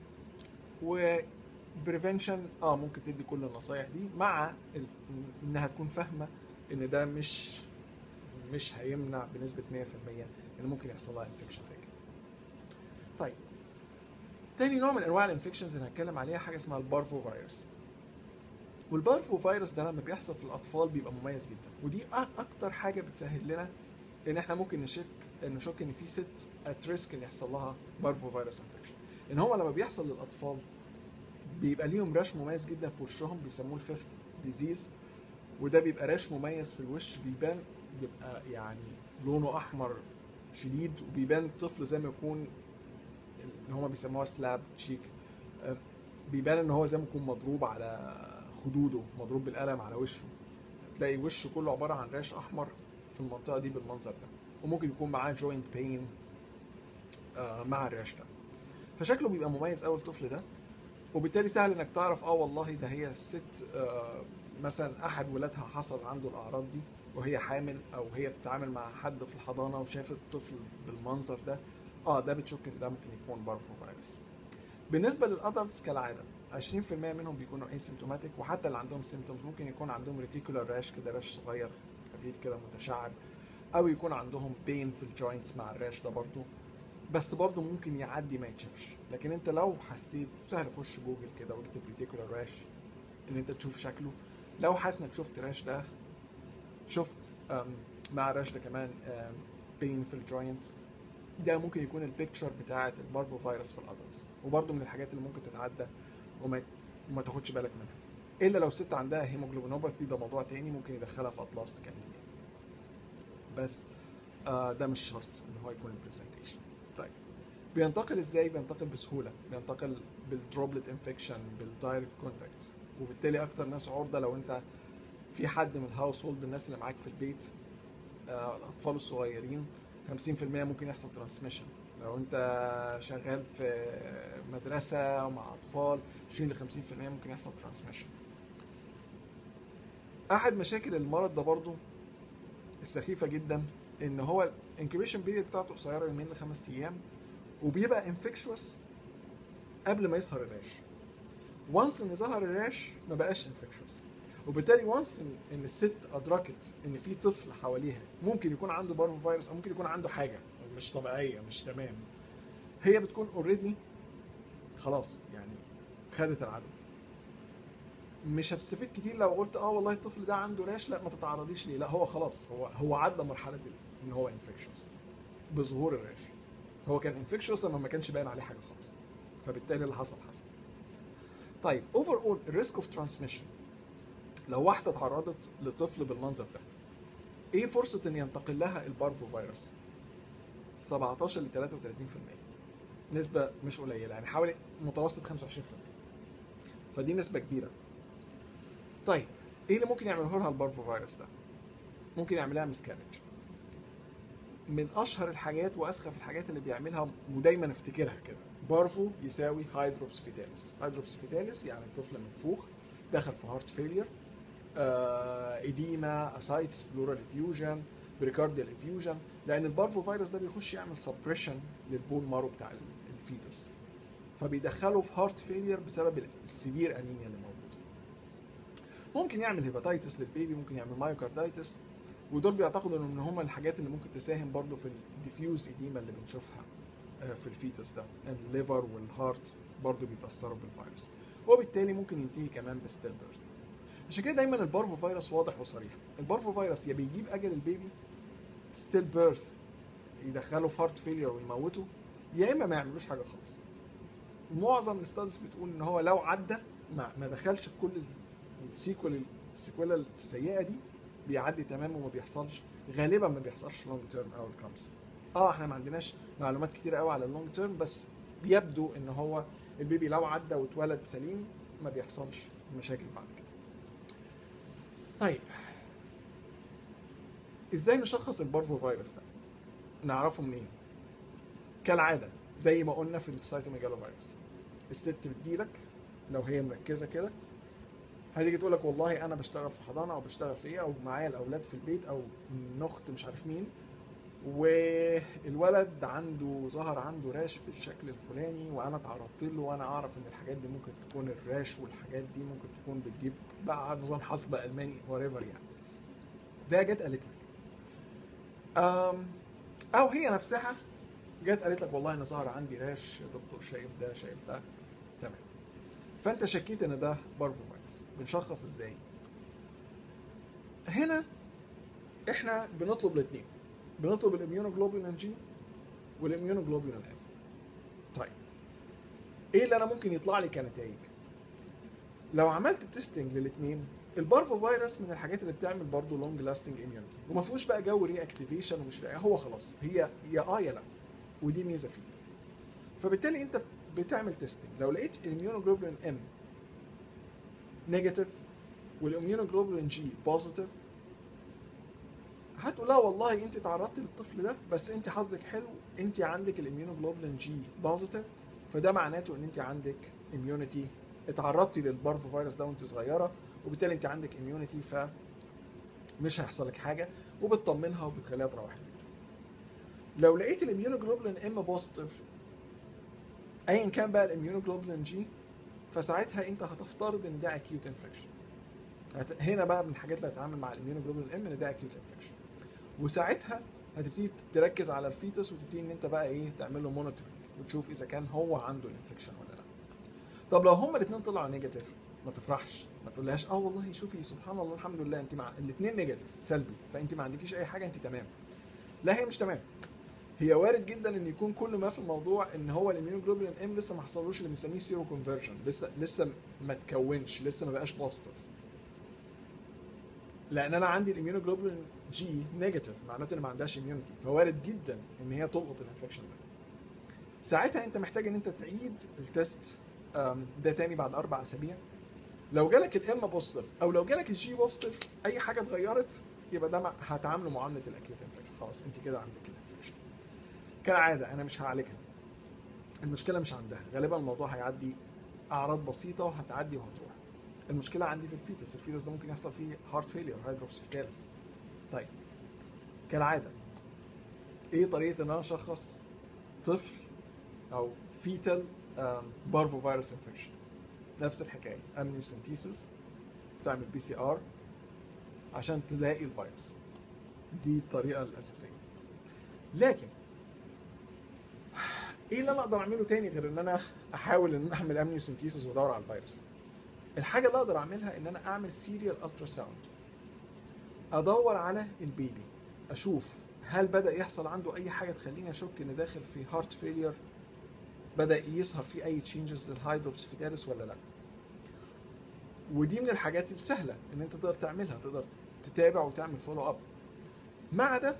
و بريفنشن اه ممكن تدي كل النصايح دي مع ال... انها تكون فاهمه ان ده مش مش هيمنع بنسبه 100% ان ممكن يحصل لها انفكشن زي كده. طيب تاني نوع من انواع الانفكشنز اللي هنتكلم عليها حاجه اسمها البارفو فيروس. والبارفو فيروس ده لما بيحصل في الاطفال بيبقى مميز جدا ودي اكتر حاجه بتسهل لنا ان احنا ممكن نشك نشك ان في ست ات ريسك ان يحصل لها بارفو فيروس انفكشن. ان هو لما بيحصل للاطفال بيبقى ليهم راش مميز جدا في وشهم بيسموه الفيفث ديزيز وده بيبقى راش مميز في الوش بيبان بيبقى يعني لونه احمر شديد وبيبان الطفل زي ما يكون اللي هما بيسموها سلاب تشيك بيبان ان هو زي ما يكون مضروب على خدوده مضروب بالقلم على وشه تلاقي وشه كله عباره عن راش احمر في المنطقه دي بالمنظر ده وممكن يكون معاه جوينت بين مع الراش ده فشكله بيبقى مميز قوي الطفل ده وبالتالي سهل انك تعرف اه والله ده هي الست آه مثلا احد ولادها حصل عنده الاعراض دي وهي حامل او هي بتتعامل مع حد في الحضانه وشافت طفل بالمنظر ده اه ده بتشك ان ده ممكن يكون بارفو فيروس بالنسبه للادلتس كالعاده 20% منهم بيكونوا اسيمتوماتيك وحتى اللي عندهم سيمتومز ممكن يكون عندهم ريتيكولار راش كده راش صغير خفيف كده متشعب او يكون عندهم بين في الجوينتس مع الراش ده برضو بس برضه ممكن يعدي ما يتشافش لكن انت لو حسيت سهل خش جوجل كده واكتب ريتيكولار راش ان انت تشوف شكله لو حاسس انك شفت راش ده شفت مع الراش ده كمان بين في الجوينتس ده ممكن يكون البيكتشر بتاعه البارفو فيروس في الادلتس وبرضه من الحاجات اللي ممكن تتعدى وما وما تاخدش بالك منها الا لو ست عندها هيموجلوبينوباثي ده موضوع تاني ممكن يدخلها في ابلاستيك انيميا بس آه ده مش شرط ان هو يكون البرزنتيشن طيب بينتقل ازاي بينتقل بسهوله بينتقل بالدروبلت انفكشن بالدايركت كونتاكت وبالتالي اكتر ناس عرضه لو انت في حد من الهاوس هولد الناس اللي معاك في البيت آه الاطفال الصغيرين 50% ممكن يحصل ترانسميشن لو انت شغال في مدرسه مع اطفال 20 ل 50% ممكن يحصل ترانسميشن احد مشاكل المرض ده برضو السخيفه جدا ان هو الانكيبيشن بيريد بتاعته قصيره يومين لخمس ايام وبيبقى انفكشوس قبل ما يظهر الراش وانس ان ظهر الراش ما بقاش انفكشوس وبالتالي وانس ان, إن الست ادركت ان في طفل حواليها ممكن يكون عنده بارفو فيروس او ممكن يكون عنده حاجه مش طبيعيه مش تمام هي بتكون اوريدي خلاص يعني خدت العدو مش هتستفيد كتير لو قلت اه والله الطفل ده عنده راش لا ما تتعرضيش ليه لا هو خلاص هو هو عدى مرحله ان هو انفكشوس بظهور الراش هو كان انفكشوس لما ما كانش باين عليه حاجه خالص فبالتالي اللي حصل حصل طيب اوفر اول الريسك اوف ترانسميشن لو واحده اتعرضت لطفل بالمنظر ده ايه فرصه ان ينتقل لها البارفو فيروس 17 ل 33% نسبه مش قليله يعني حوالي متوسط 25% فدي نسبه كبيره طيب ايه اللي ممكن يعمله لها البارفو فيروس ده ممكن يعملها مسكارج من اشهر الحاجات واسخف الحاجات اللي بيعملها ودايما افتكرها كده بارفو يساوي هايدروبس فيتاليس هايدروبس فيتاليس يعني طفل منفوخ دخل في هارت فيلير آه اديما اسايتس بلورال افيوجن بريكارديال افيوجن لان البارفو فيروس ده بيخش يعمل سبريشن للبون مارو بتاع الفيتوس فبيدخله في هارت فيلير بسبب السيفير انيميا اللي موجوده ممكن يعمل هيباتيتس للبيبي ممكن يعمل مايوكاردايتس ودول بيعتقدوا ان هم الحاجات اللي ممكن تساهم برضو في الديفيوز اديما اللي بنشوفها آه، في الفيتوس ده الليفر والهارت برضو بيتاثروا بالفيروس وبالتالي ممكن ينتهي كمان بستيل بيرث عشان كده دايما البارفو فيروس واضح وصريح البارفو فيروس يا بيجيب اجل البيبي ستيل بيرث يدخله في هارت فيلير ويموته يا اما ما يعملوش حاجه خالص معظم الاستادز بتقول ان هو لو عدى ما, ما دخلش في كل السيكول السيكولا السيئه دي بيعدي تمام وما بيحصلش غالبا ما بيحصلش لونج تيرم او الكرامس اه احنا ما عندناش معلومات كتير قوي على اللونج تيرم بس بيبدو ان هو البيبي لو عدى واتولد سليم ما بيحصلش مشاكل بعد كده طيب ازاي نشخص البارفو فيروس ده نعرفه منين كالعاده زي ما قلنا في السايتوميجالو فيروس الست بتجيلك لو هي مركزه كده هتيجي تقول لك والله انا بشتغل في حضانه او بشتغل في ايه او معايا الاولاد في البيت او من اخت مش عارف مين والولد عنده ظهر عنده راش بالشكل الفلاني وانا تعرضت له وانا اعرف ان الحاجات دي ممكن تكون الراش والحاجات دي ممكن تكون بتجيب بقى نظام حصب الماني وريفر يعني ده جت قالت لك أم او هي نفسها جت قالت لك والله انا ظهر عندي راش يا دكتور شايف ده شايف ده تمام فانت شكيت ان ده بارفو فيروس بنشخص ازاي هنا احنا بنطلب الاثنين بنطلب الاميونوجلوبولين جي والاميونوجلوبولين ام طيب ايه اللي انا ممكن يطلع لي كنتائج لو عملت تيستنج للاثنين البارفو فيروس من الحاجات اللي بتعمل برضه لونج لاستنج اميونيتي وما فيهوش بقى جو ري اكتيفيشن ومش ري هو خلاص هي يا اه يا لا ودي ميزه فيه فبالتالي انت بتعمل تيستنج لو لقيت الاميونوجلوبولين ام نيجاتيف والاميونوجلوبولين جي بوزيتيف هتقول لا والله انت تعرضت للطفل ده بس انت حظك حلو انت عندك الاميونوجلوبولين جي بوزيتيف فده معناته ان انت عندك اميونيتي اتعرضتي للبارفو فيروس ده وانت صغيره وبالتالي انت عندك اميونيتي ف مش هيحصل لك حاجه وبتطمنها وبتخليها تروح البيت لو لقيت الاميونوجلوبولين ام بوزيتيف ايا كان بقى الاميونوجلوبولين جي فساعتها انت هتفترض ان ده اكيوت انفكشن هنا بقى من الحاجات اللي هتتعامل مع الاميونوجلوبولين ام ان ده اكيوت انفكشن وساعتها هتبتدي تركز على الفيتس وتبتدي ان انت بقى ايه تعمل له مونيتورنج وتشوف اذا كان هو عنده الانفكشن ولا لا طب لو هما الاثنين طلعوا نيجاتيف ما تفرحش ما تقولهاش اه والله شوفي سبحان الله الحمد لله انت مع الاثنين نيجاتيف سلبي فانت ما عندكيش اي حاجه انت تمام لا هي مش تمام هي وارد جدا ان يكون كل ما في الموضوع ان هو الاميونوجلوبولين ام لسه ما حصلوش اللي بنسميه سيرو كونفرجن لسه لسه ما تكونش لسه ما بقاش بوزيتيف لان انا عندي الاميونوجلوبولين جي نيجاتيف معناته ان ما عندهاش اميونيتي فوارد جدا ان هي تلقط الانفكشن ده ساعتها انت محتاج ان انت تعيد التست ده تاني بعد اربع اسابيع لو جالك الام بوزيتيف او لو جالك الجي بوزيتيف اي حاجه اتغيرت يبقى ده هتعامله معامله الاكيوت انفكشن خلاص انت كده عندك الانفكشن كالعاده انا مش هعالجها المشكله مش عندها غالبا الموضوع هيعدي اعراض بسيطه وهتعدي وهتروح المشكله عندي في الفيتس الفيتس ده ممكن يحصل فيه هارت فيلير هيدروبس فيتالس طيب كالعاده ايه طريقه ان انا اشخص طفل او فيتال بارفو فيروس انفكشن نفس الحكايه امنيوسنتيسيس بتعمل بي سي ار عشان تلاقي الفيروس دي الطريقه الاساسيه لكن ايه اللي انا اقدر اعمله تاني غير ان انا احاول ان اعمل امنيوسنتيسيس وادور على الفيروس الحاجه اللي اقدر اعملها ان انا اعمل سيريال الترا ساوند ادور على البيبي اشوف هل بدا يحصل عنده اي حاجه تخليني اشك ان داخل في هارت فيلير بدا يظهر فيه اي تشينجز للهايدروبس فيتاليس ولا لا ودي من الحاجات السهله ان انت تقدر تعملها تقدر تتابع وتعمل فولو اب مع ده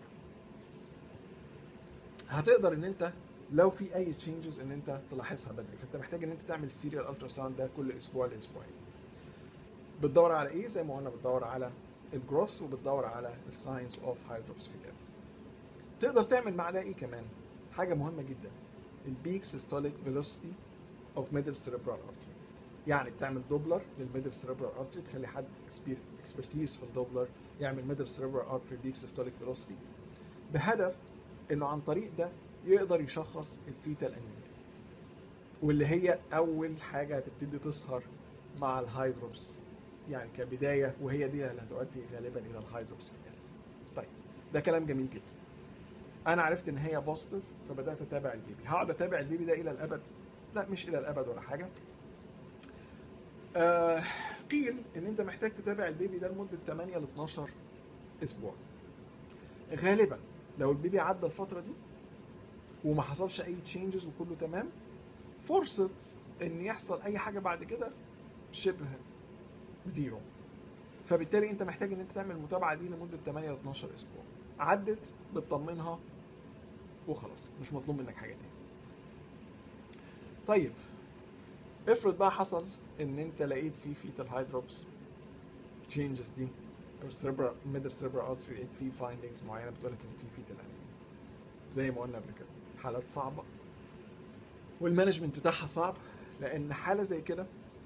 هتقدر ان انت لو في اي تشينجز ان انت تلاحظها بدري فانت محتاج ان انت تعمل سيريال الترا ساوند ده كل اسبوع لاسبوعين بتدور على ايه زي ما قلنا بتدور على الجروث وبتدور على الساينس اوف هايدروبس فيتاليس تقدر تعمل مع ده ايه كمان حاجه مهمه جدا البيك سيستوليك فيلوسيتي اوف ميدل سيريبرال ارتري يعني بتعمل دوبلر للميدل سيريبرال ارتري تخلي حد اكسبرتيز في الدوبلر يعمل ميدل سيريبرال ارتري بيك سيستوليك فيلوسيتي بهدف انه عن طريق ده يقدر يشخص الفيتال انيميا واللي هي اول حاجه هتبتدي تظهر مع الهايدروبس يعني كبدايه وهي دي اللي هتؤدي غالبا الى الهايدروبس فيتاليس طيب ده كلام جميل جدا انا عرفت ان هي بوزيتيف فبدات اتابع البيبي هقعد اتابع البيبي ده الى الابد لا مش الى الابد ولا حاجه آه قيل ان انت محتاج تتابع البيبي ده لمده 8 ل 12 اسبوع غالبا لو البيبي عدى الفتره دي وما حصلش اي تشينجز وكله تمام فرصه ان يحصل اي حاجه بعد كده شبه زيرو فبالتالي انت محتاج ان انت تعمل المتابعه دي لمده 8 ل 12 اسبوع عدت بتطمنها وخلاص مش مطلوب منك حاجه تاني طيب افرض بقى حصل ان انت لقيت في فيتال هايدروبس تشينجز دي او السيربرا ميدل سيربرا ارتري لقيت في فايندنجز معينه بتقول لك ان في فيتال انيميا زي ما قلنا قبل كده حالات صعبه والمانجمنت بتاعها صعب لان حاله زي كده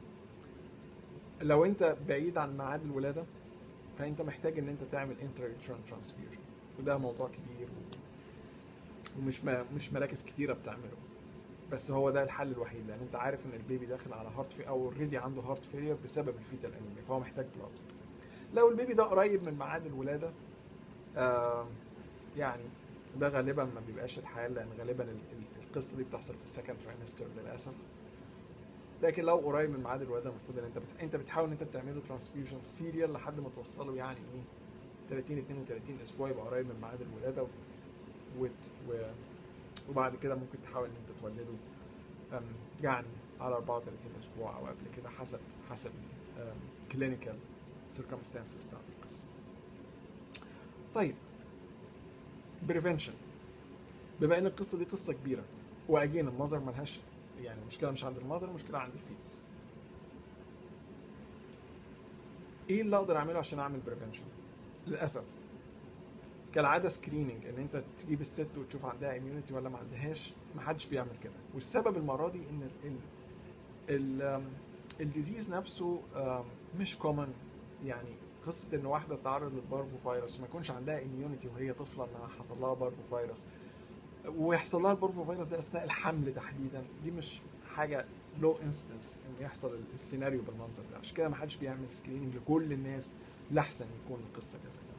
لو انت بعيد عن ميعاد الولاده فانت محتاج ان انت تعمل انتر ترانسفيوجن وده موضوع كبير و... ومش ما مش مراكز كتيره بتعمله بس هو ده الحل الوحيد لان انت عارف ان البيبي داخل على هارت في او اوريدي عنده هارت فيلير بسبب الفيتال انيميا فهو محتاج بلاد لو البيبي ده قريب من ميعاد الولاده آه يعني ده غالبا ما بيبقاش الحال لان غالبا ال- ال- القصه دي بتحصل في السكند ترايمستر للاسف لكن لو قريب من ميعاد الولاده المفروض ان انت بت... انت بتحاول ان انت تعمله ترانسفيوجن سيريال لحد ما توصله يعني ايه 30 32 اسبوع يبقى قريب من ميعاد الولاده و... وت... و... وبعد كده ممكن تحاول ان انت تولده أم، يعني على 34 اسبوع او قبل كده حسب حسب كلينيكال سيركمستانسز بتاعت القصه. طيب بريفنشن بما ان القصه دي قصه كبيره واجين المذر ملهاش يعني المشكله مش عند المذر المشكله عند الفيتس ايه اللي اقدر اعمله عشان اعمل بريفنشن للاسف كالعاده سكريننج ان انت تجيب الست وتشوف عندها اميونيتي ولا ما عندهاش ما حدش بيعمل كده والسبب المره دي ان ال ال ال الديزيز نفسه آم، مش كومن يعني قصه ان واحده تعرض للبارفو فيروس وما يكونش عندها اميونيتي وهي طفله انها حصل لها بارفو فيروس ويحصل لها البارفو فيروس ده اثناء الحمل تحديدا دي مش حاجه لو انستنس ان يحصل السيناريو بالمنظر ده عشان كده ما حدش بيعمل سكريننج لكل الناس لاحسن يكون القصه كذا كذا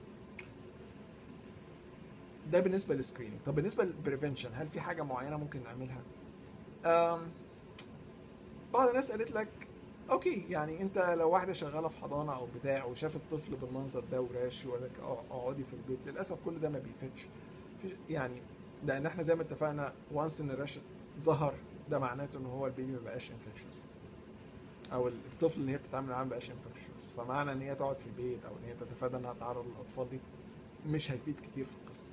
ده بالنسبه للسكريننج طب بالنسبه للبريفنشن هل في حاجه معينه ممكن نعملها أم بعض الناس قالت لك اوكي يعني انت لو واحده شغاله في حضانه او بتاع وشافت طفل بالمنظر ده وراش وقال لك اه اقعدي في البيت للاسف كل ده ما بيفيدش في- يعني لان احنا زي ما اتفقنا وانس ان الراش ظهر ده معناته ان هو البيبي ما بقاش انفكشوس او الطفل اللي هي بتتعامل معاه ما بقاش انفكشوس فمعنى ان هي تقعد في البيت او ان هي تتفادى انها تتعرض للاطفال دي مش هيفيد كتير في القصه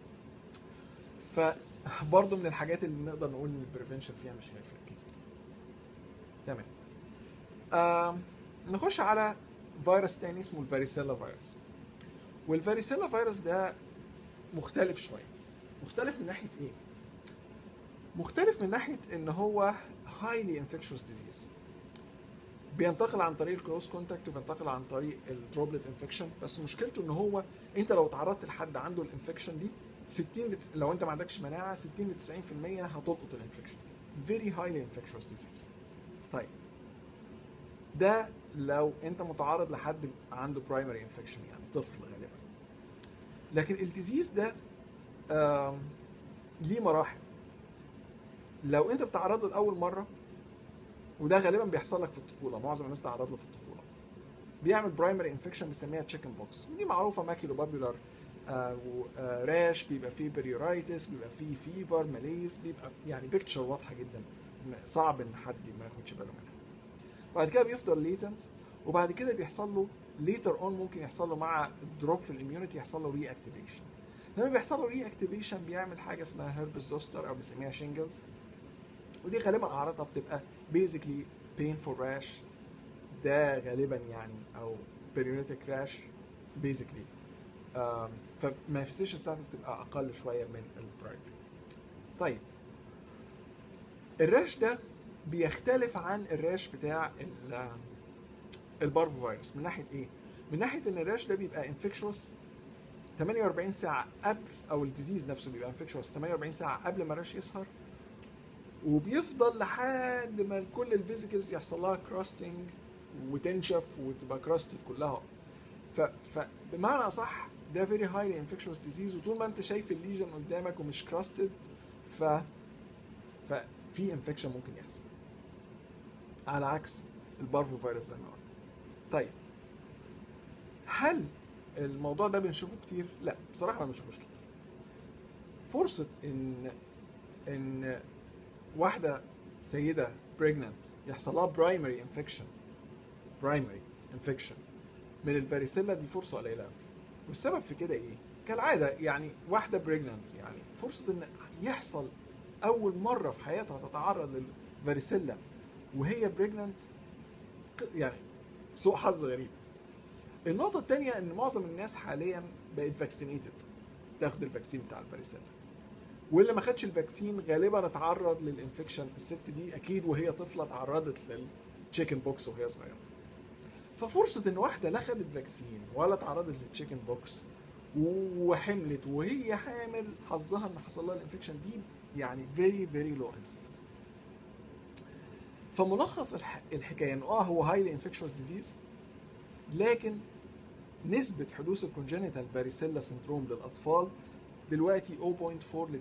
فبرضه من الحاجات اللي نقدر نقول ان البريفنشن فيها مش هيفرق كتير تمام آم، نخش على فيروس تاني اسمه الفاريسيلا فيروس والفاريسيلا فيروس ده مختلف شويه مختلف من ناحيه ايه مختلف من ناحيه ان هو highly infectious disease بينتقل عن طريق الكروس كونتاكت وبينتقل عن طريق الدروبلت انفكشن بس مشكلته ان هو انت لو تعرضت لحد عنده الانفكشن دي 60 ل لو انت ما عندكش مناعه 60 ل 90% هتلقط الانفكشن very highly infectious disease طيب ده لو انت متعرض لحد عنده برايمري انفكشن يعني طفل غالبا لكن الديزيز ده آم، ليه مراحل لو انت بتعرض له لاول مره وده غالبا بيحصل لك في الطفوله معظم الناس بتعرض له في الطفوله بيعمل برايمري انفكشن بنسميها تشيكن بوكس دي معروفه ماكيلو بابيولار راش بيبقى فيه بريورايتس بيبقى فيه فيفر ماليز بيبقى يعني بيكتشر واضحه جدا م- صعب ان حد ما ياخدش باله منها بعد كده بيفضل ليتنت وبعد كده بيحصل له ليتر اون ممكن يحصل له مع الدروب في الاميونيتي يحصل له ري اكتيفيشن لما بيحصل له ري اكتيفيشن بيعمل حاجه اسمها هيربس زوستر او بنسميها شينجلز ودي غالبا اعراضها بتبقى بيزيكلي painful rash ده غالبا يعني او periodic rash basically فالمانيفستيشن بتاعته بتبقى اقل شويه من البرايمري طيب الراش ده بيختلف عن الراش بتاع ال- البارفو فيروس من ناحيه ايه؟ من ناحيه ان الراش ده بيبقى انفكشوس 48 ساعه قبل او الديزيز نفسه بيبقى انفكشوس 48 ساعه قبل ما الراش يظهر وبيفضل لحد ما كل الفيزيكلز يحصل لها كراستنج وتنشف وتبقى كراستد كلها ف... فبمعنى اصح ده فيري هايلي انفكشوس ديزيز وطول ما انت شايف الليجن قدامك ومش كراستد ف ففي انفكشن ممكن يحصل على عكس البارفو فيروس زي ما قلنا طيب هل الموضوع ده بنشوفه كتير؟ لا بصراحه ما بنشوفوش كتير فرصه ان ان واحده سيده بريجننت يحصل لها برايمري انفكشن برايمري انفكشن من الفاريسيلا دي فرصه قليله قوي والسبب في كده ايه؟ كالعاده يعني واحده بريجننت يعني فرصه ان يحصل اول مره في حياتها تتعرض للفاريسيلا وهي بريجننت يعني سوء حظ غريب النقطة الثانية إن معظم الناس حاليا بقت فاكسينيتد تاخد الفاكسين بتاع الفاريسيلا واللي ما خدش الفاكسين غالبا اتعرض للانفكشن الست دي اكيد وهي طفله اتعرضت للتشيكن بوكس وهي صغيره ففرصه ان واحده لا خدت فاكسين ولا اتعرضت للتشيكن بوكس وحملت وهي حامل حظها ان حصل لها الانفكشن دي يعني فيري فيري لو انستنس فملخص الح... الحكايه انه اه هو هايلي انفكشوس ديزيز لكن نسبة حدوث الكونجنتال فاريسيلا سندروم للأطفال دلوقتي 0.4 ل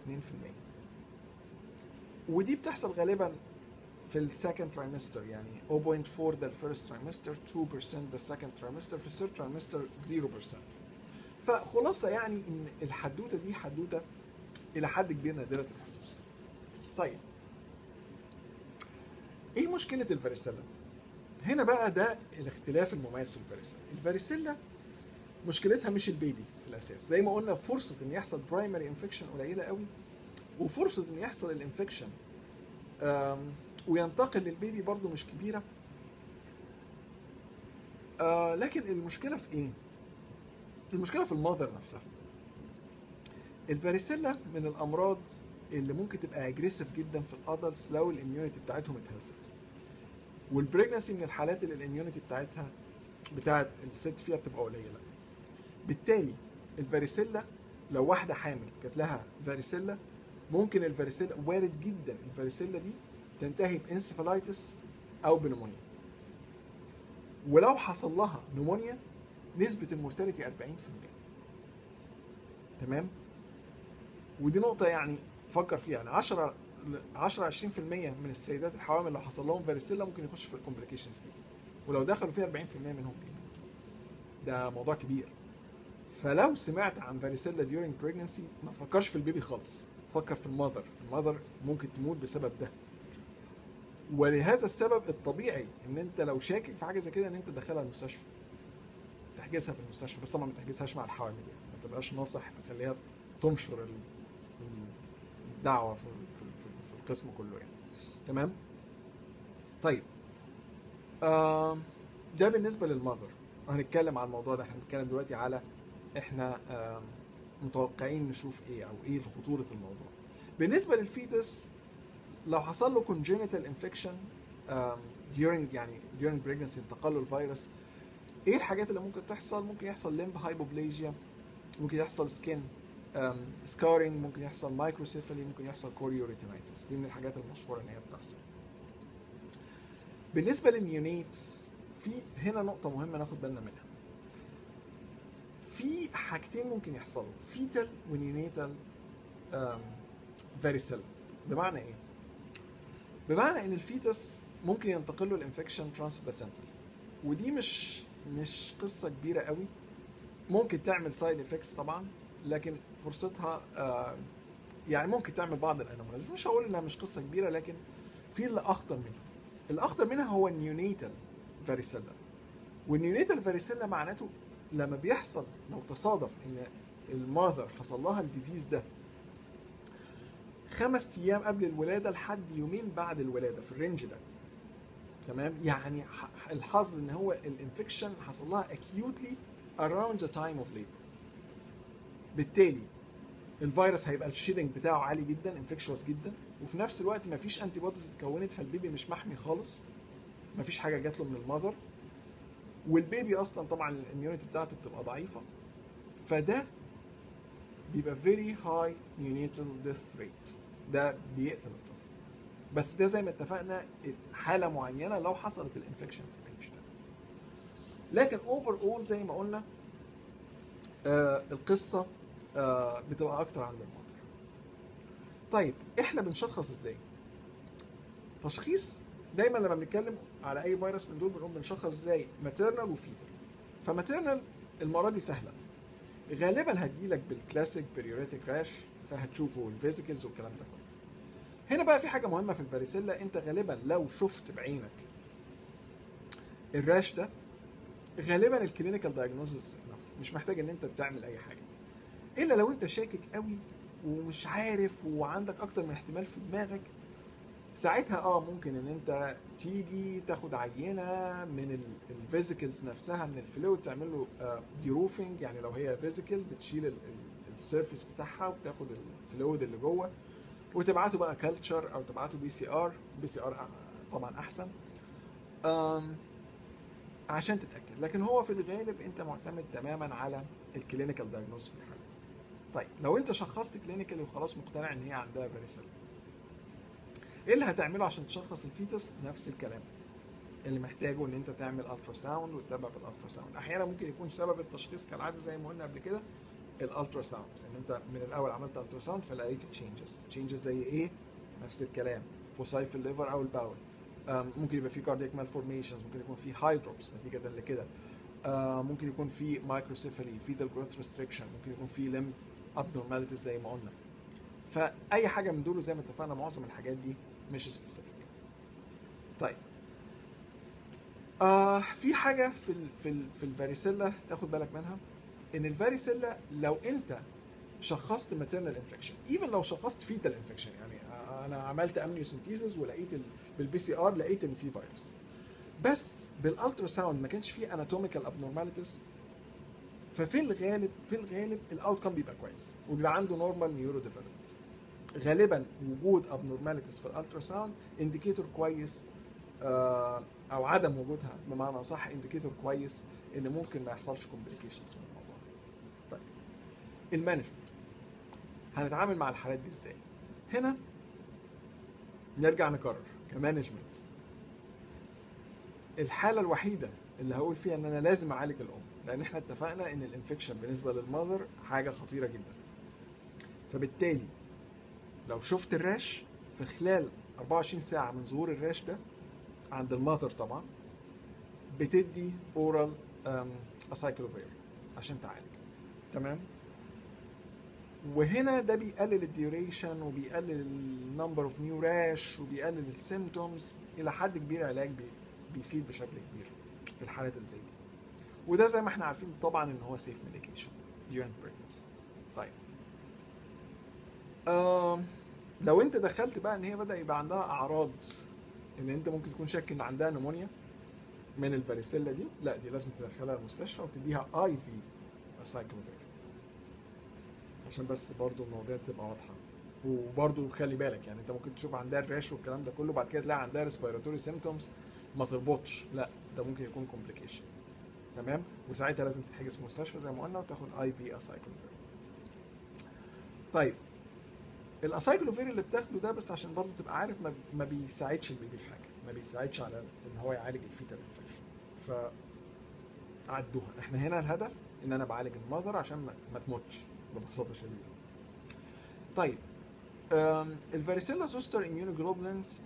2% ودي بتحصل غالبا في السكند ترايمستر يعني 0.4 ده الفيرست ترايمستر 2% ده السكند ترايمستر في الثيرد ترايمستر 0% فخلاصة يعني ان الحدوتة دي حدوتة إلى حد كبير نادرة الحدوث. طيب ايه مشكلة الفاريسيلا؟ هنا بقى ده الاختلاف المميز في الفاريسيلا، الفاريسيلا مشكلتها مش البيبي في الاساس زي ما قلنا فرصه ان يحصل برايمري انفكشن قليله قوي وفرصه ان يحصل الانفكشن وينتقل للبيبي برضو مش كبيره آه لكن المشكله في ايه المشكله في الماذر نفسها الفاريسيلا من الامراض اللي ممكن تبقى اجريسيف جدا في الادلتس لو الاميونيتي بتاعتهم اتهزت والبريجنسي من الحالات اللي الاميونيتي بتاعتها بتاعت الست فيها بتبقى قليله بالتالي الفاريسيلا لو واحده حامل جات لها فاريسيلا ممكن الفاريسيلا وارد جدا الفاريسيلا دي تنتهي بانسفالايتس او بنمونيا ولو حصل لها نمونيا نسبة المورتاليتي 40% تمام ودي نقطة يعني فكر فيها يعني 10 10 20% من السيدات الحوامل لو حصل لهم فاريسيلا ممكن يخشوا في الكومبليكيشنز دي ولو دخلوا فيها 40% منهم بيموتوا ده موضوع كبير فلو سمعت عن فاريسيلا ديورينج بريجنسي ما تفكرش في البيبي خالص فكر في المذر المذر ممكن تموت بسبب ده ولهذا السبب الطبيعي ان انت لو شاكك في حاجه زي كده ان انت تدخلها المستشفى تحجزها في المستشفى بس طبعا ما تحجزهاش مع الحوامل يعني ما تبقاش ناصح تخليها تنشر الدعوه في, في, في القسم كله يعني تمام طيب آه ده بالنسبه للمذر هنتكلم عن الموضوع ده احنا بنتكلم دلوقتي على احنا آه متوقعين نشوف ايه او ايه خطوره الموضوع بالنسبه للفيتس لو حصل له congenital infection um, during يعني during pregnancy انتقال له الفيروس ايه الحاجات اللي ممكن تحصل ممكن يحصل لمب هايبوبليجيا ممكن يحصل سكين سكارينج ممكن يحصل مايكروسيفالي ممكن يحصل كوريوريتينايتس دي من الحاجات المشهوره ان هي بتحصل بالنسبه للنيونيتس في هنا نقطه مهمه ناخد بالنا منها في حاجتين ممكن يحصلوا فيتال ونيونيتال فاريسيلا بمعنى ايه بمعنى ان الفيتس ممكن ينتقل له الانفكشن ترانس بلاسنتال ودي مش مش قصه كبيره قوي ممكن تعمل سايد افكتس طبعا لكن فرصتها آه يعني ممكن تعمل بعض الانوماليز مش هقول انها مش قصه كبيره لكن في اللي اخطر منها الاخطر منها هو النيونيتال فاريسيلا والنيونيتال فاريسيلا معناته لما بيحصل لو تصادف ان الماذر حصل لها الديزيز ده خمس ايام قبل الولاده لحد يومين بعد الولاده في الرينج ده تمام يعني الحظ ان هو الانفكشن حصل لها acutely around the time of labor بالتالي الفيروس هيبقى الشيدنج بتاعه عالي جدا انفكشوس جدا وفي نفس الوقت مفيش انتي بوديز اتكونت فالبيبي مش محمي خالص مفيش حاجه جات له من المذر والبيبي اصلا طبعا الاميونيتي بتاعته بتبقى ضعيفه فده بيبقى very high neonatal death rate ده بيقتل الطفل بس ده زي ما اتفقنا حاله معينه لو حصلت الانفكشن في الرينج ده لكن اوفر اول زي ما قلنا آه القصه آه بتبقى اكتر عند المذر طيب احنا بنشخص ازاي تشخيص دايما لما بنتكلم على اي فيروس من دول بنقول بنشخص ازاي ماتيرنال وفيتال فماتيرنال المره دي سهله غالبا هتجيلك بالكلاسيك بيريوريتيك راش فهتشوفوا الفيزيكلز والكلام ده كله هنا بقى في حاجه مهمه في الفاريسيلا انت غالبا لو شفت بعينك الراش ده غالبا الكلينيكال دايجنوزز مش محتاج ان انت تعمل اي حاجه الا لو انت شاكك قوي ومش عارف وعندك اكتر من احتمال في دماغك ساعتها اه ممكن ان انت تيجي تاخد عينه من الفيزيكلز نفسها من الفلويد تعمل له دي روفنج يعني لو هي فيزيكال بتشيل السيرفيس بتاعها وتاخد الفلويد اللي جوه وتبعته بقى كلتشر او تبعته بي سي ار بي سي ار طبعا احسن آم عشان تتاكد لكن هو في الغالب انت معتمد تماما على الكلينيكال دايجنوز في الحاله طيب لو انت شخصت كلينيكالي وخلاص مقتنع ان هي عندها فاريسيلا ايه اللي هتعمله عشان تشخص الفيتس نفس الكلام اللي محتاجه ان انت تعمل الترا ساوند وتتابع بالالترا ساوند احيانا ممكن يكون سبب التشخيص كالعاده زي ما قلنا قبل كده الالترا ساوند ان انت من الاول عملت الترا ساوند فلقيت تشينجز تشينجز زي ايه نفس الكلام فوساي في الليفر او الباول ممكن يبقى في كاردياك مالفورميشنز ممكن يكون في هايدروبس نتيجه لكده ممكن يكون في مايكروسيفالي فيتال جروث ريستريكشن ممكن يكون في لم ابنورماليتيز زي ما قلنا فاي حاجه من دول زي ما اتفقنا معظم الحاجات دي مش سبيسيفيك طيب آه في حاجه في ال في ال في الفاريسيلا تاخد بالك منها ان الفاريسيلا لو انت شخصت ماتيرنال انفكشن ايفن لو شخصت فيتال انفكشن يعني انا عملت امنيوسنتيزز ولقيت بالبي سي ار لقيت ان في فيروس بس بالالترا ساوند ما كانش فيه اناتوميكال ابنورماليتيز ففي الغالب في الغالب الاوت كام بيبقى كويس وبيبقى عنده نورمال نيورو ديفلوبمنت غالبا وجود ابنورماليتيز في الالترا ساوند انديكيتور كويس آه او عدم وجودها بمعنى صح انديكيتور كويس ان ممكن ما يحصلش كومبليكيشنز من الموضوع ده. طيب المانجمنت هنتعامل مع الحالات دي ازاي؟ هنا نرجع نكرر كمانجمنت الحاله الوحيده اللي هقول فيها ان انا لازم اعالج الام لان احنا اتفقنا ان الانفكشن بالنسبه للمذر حاجه خطيره جدا فبالتالي لو شفت الراش في خلال 24 ساعه من ظهور الراش ده عند المذر طبعا بتدي اورال اسايكلوفير عشان تعالج تمام وهنا ده بيقلل الديوريشن وبيقلل النمبر اوف نيو راش وبيقلل السيمتومز الى حد كبير علاج بي بيفيد بشكل كبير في الحالات اللي زي دي وده زي ما احنا عارفين طبعا ان هو سيف ميديكيشن during pregnancy طيب آم لو انت دخلت بقى ان هي بدا يبقى عندها اعراض ان انت ممكن تكون شاك ان عندها نمونيا من الفاريسيلا دي لا دي لازم تدخلها المستشفى وتديها اي في سايكلوفير عشان بس برضو المواضيع تبقى واضحه وبرضو خلي بالك يعني انت ممكن تشوف عندها الراش والكلام ده كله بعد كده تلاقي عندها ريسبيراتوري سيمتومز ما تربطش لا ده ممكن يكون كومبليكيشن تمام وساعتها لازم تتحجز في مستشفى زي ما قلنا وتاخد اي في اسايكلوفير طيب الاسايكلوفير اللي بتاخده ده بس عشان برضه تبقى عارف ما, ما بيساعدش البيبي في حاجه ما بيساعدش على ان هو يعالج الفيتال انفكشن ف عدوها احنا هنا الهدف ان انا بعالج المذر عشان ما, ما تموتش ببساطه شديده طيب الفاريسيلا زوستر اميونوجلوبولينز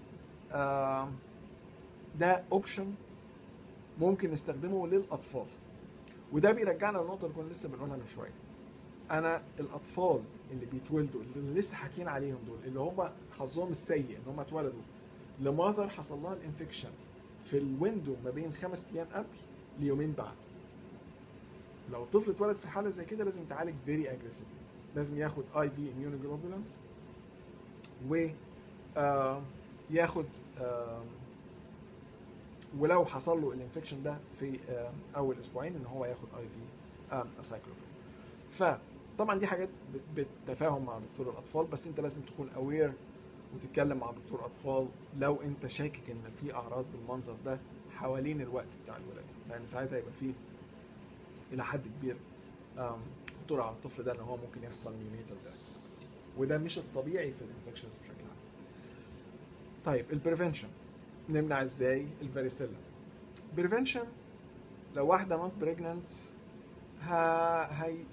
ده اوبشن ممكن نستخدمه للاطفال وده بيرجعنا للنقطه اللي كنا لسه بنقولها من شويه انا الاطفال اللي بيتولدوا اللي لسه حاكيين عليهم دول اللي هم حظهم السيء ان هم اتولدوا لماذر حصل لها الانفكشن في الويندو ما بين خمس ايام قبل ليومين بعد لو الطفل اتولد في حاله زي كده لازم تعالج فيري اجريسيف لازم ياخد اي في اميونوجلوبولانس و آه ياخد آه ولو حصل له الانفكشن ده في آه اول اسبوعين ان هو ياخد اي في اسايكلوفين فطبعا دي حاجات بالتفاهم مع دكتور الاطفال بس انت لازم تكون اوير وتتكلم مع دكتور اطفال لو انت شاكك ان في اعراض بالمنظر ده حوالين الوقت بتاع الولاده لان ساعتها يبقى في الى حد كبير خطوره على الطفل ده ان هو ممكن يحصل نيونيتال ده وده مش الطبيعي في الانفكشنز بشكل عام طيب البريفنشن نمنع ازاي الفاريسيلا بريفنشن لو واحده نوت بريجننت هي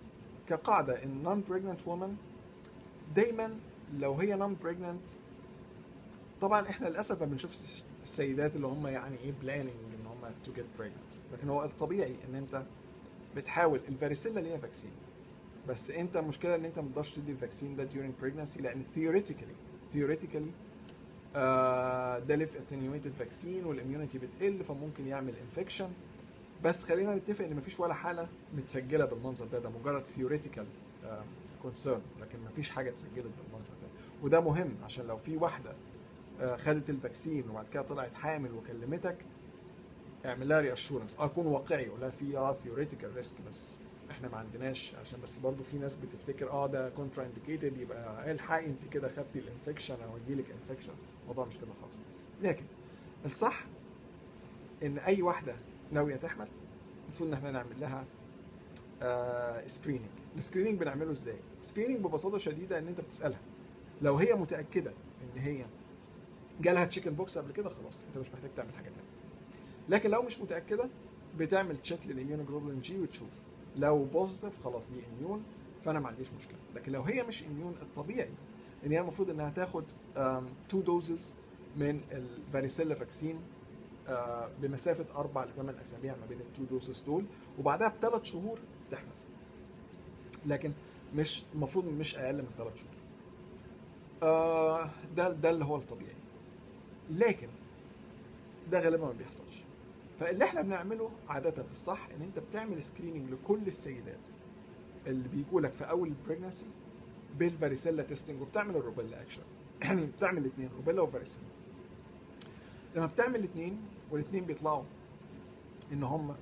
كقاعده ان نون بريجننت وومن دايما لو هي نون بريجننت طبعا احنا للاسف ما بنشوف السيدات اللي هم يعني ايه بلاننج ان هم تو جيت بريجننت لكن هو الطبيعي ان انت بتحاول الفاريسيلا ليها فاكسين بس انت المشكله ان انت ما تقدرش تدي الفاكسين ده during pregnancy لان theoretically theoretically آه ده ليف اتنيويتد فاكسين والاميونيتي بتقل فممكن يعمل انفكشن بس خلينا نتفق ان مفيش ولا حاله متسجله بالمنظر ده ده مجرد ثيوريتيكال كونسيرن لكن مفيش حاجه اتسجلت بالمنظر ده وده مهم عشان لو في واحده آه خدت الفاكسين وبعد كده طلعت حامل وكلمتك اعمل لها ري اشورنس اه كون واقعي قول لها في اه ثيوريتيكال ريسك بس احنا ما عندناش عشان بس برضو في ناس بتفتكر اه ده كونترا انديكيتد يبقى الحقي انت كده خدتي الانفكشن او يجيلك انفكشن الموضوع مش كده خالص لكن الصح ان اي واحده ناويه تحمل المفروض ان احنا نعمل لها آه سكريننج السكريننج بنعمله ازاي سكريننج ببساطه شديده ان انت بتسالها لو هي متاكده ان هي جالها تشيكن بوكس قبل كده خلاص انت مش محتاج تعمل حاجه تانية لكن لو مش متاكده بتعمل تشيك للاميونوجلوبولين جي وتشوف لو بوزيتيف خلاص دي اميون فانا ما عنديش مشكله لكن لو هي مش اميون الطبيعي ان هي المفروض انها تاخد تو دوزز من الفاريسيلا فاكسين آه بمسافه اربع لثمان اسابيع ما بين التو دوزز دول وبعدها بثلاث شهور تحمل لكن مش المفروض مش اقل من ثلاث شهور آه ده ده اللي هو الطبيعي لكن ده غالبا ما بيحصلش فاللي احنا بنعمله عاده الصح ان انت بتعمل سكريننج لكل السيدات اللي بيجوا لك في اول البريجنسي بالفاريسيلا تيستنج وبتعمل الروبيلا اكشن يعني بتعمل الاثنين روبيلا وفاريسيلا لما بتعمل الاثنين والاثنين بيطلعوا ان هم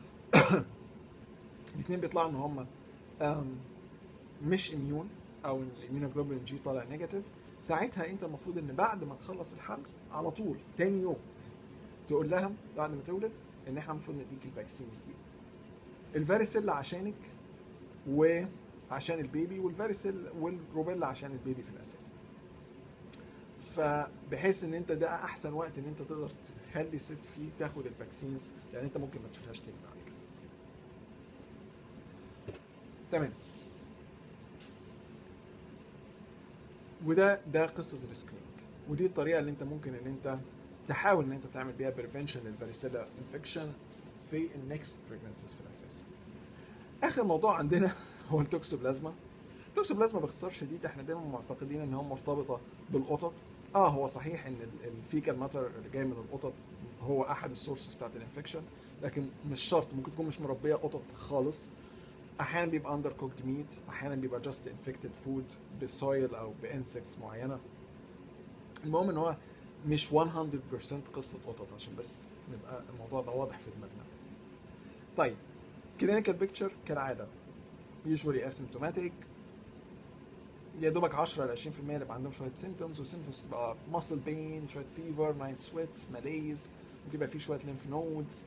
الاثنين بيطلعوا ان هم مش اميون او الاميونوجلوبولين جي طالع نيجاتيف ساعتها انت المفروض ان بعد ما تخلص الحمل على طول تاني يوم تقول لها بعد ما تولد ان احنا المفروض نديك الفاكسينز دي الفاريسيلا عشانك وعشان البيبي والفاريسيل والروبيلا عشان البيبي في الاساس فبحيث ان انت ده احسن وقت ان انت تقدر تخلي الست فيه تاخد الفاكسينز لان انت ممكن ما تشوفهاش تاني بعد كده تمام وده ده قصه السكريننج ودي الطريقه اللي انت ممكن ان انت تحاول ان انت تعمل بيها بريفنشن للفاريسيلا انفكشن في النكست بريجنسيز في الاساس اخر موضوع عندنا هو التوكسوبلازما التوكسوبلازما باختصار شديد احنا دايما معتقدين ان هي مرتبطه بالقطط اه هو صحيح ان الفيكال ماتر اللي جاي من القطط هو احد السورسز بتاعت الانفكشن لكن مش شرط ممكن تكون مش مربيه قطط خالص احيانا بيبقى اندر كوكد ميت احيانا بيبقى جاست انفكتد فود بسويل او بانسكتس معينه المهم ان هو مش 100% قصه قطط عشان بس نبقى الموضوع ده واضح في دماغنا طيب كلينيكال بيكتشر كالعاده يوجوالي اسيمتوماتيك يا دوبك 10 ل 20% اللي بيبقى عندهم شويه سيمتومز والسيمتومز تبقى ماسل بين شويه فيفر نايت سويتس ماليز ممكن يبقى في شويه ليمف نودز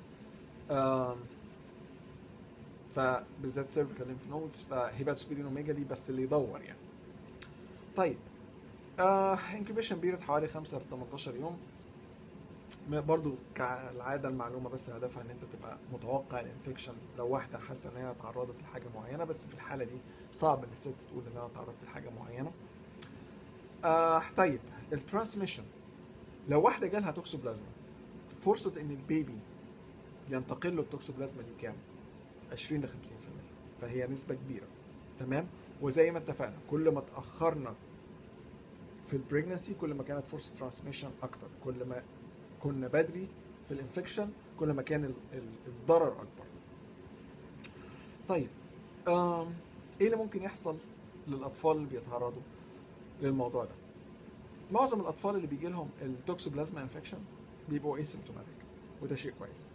فبالذات سيرفيكال ليمف نودز فهيباتوسبيرينوميجالي بس اللي يدور يعني طيب انكوبيشن بيريد حوالي 5 ل 18 يوم برضو كالعاده المعلومه بس هدفها ان انت تبقى متوقع الانفكشن لو واحده حاسه ان هي تعرضت لحاجه معينه بس في الحاله دي صعب ان الست تقول ان انا تعرضت لحاجه معينه آه طيب الترانسميشن لو واحده جالها توكسوبلازما فرصه ان البيبي ينتقل له التوكسوبلازما دي كام 20 ل 50% فهي نسبه كبيره تمام وزي ما اتفقنا كل ما اتاخرنا في البريجنسي كل ما كانت فرصه ترانسميشن اكتر كل ما كنا بدري في الانفكشن كل ما كان الضرر اكبر طيب آم ايه اللي ممكن يحصل للاطفال اللي بيتعرضوا للموضوع ده معظم الاطفال اللي بيجي لهم التوكسوبلازما انفكشن بيبقوا اسيمتوماتيك وده شيء كويس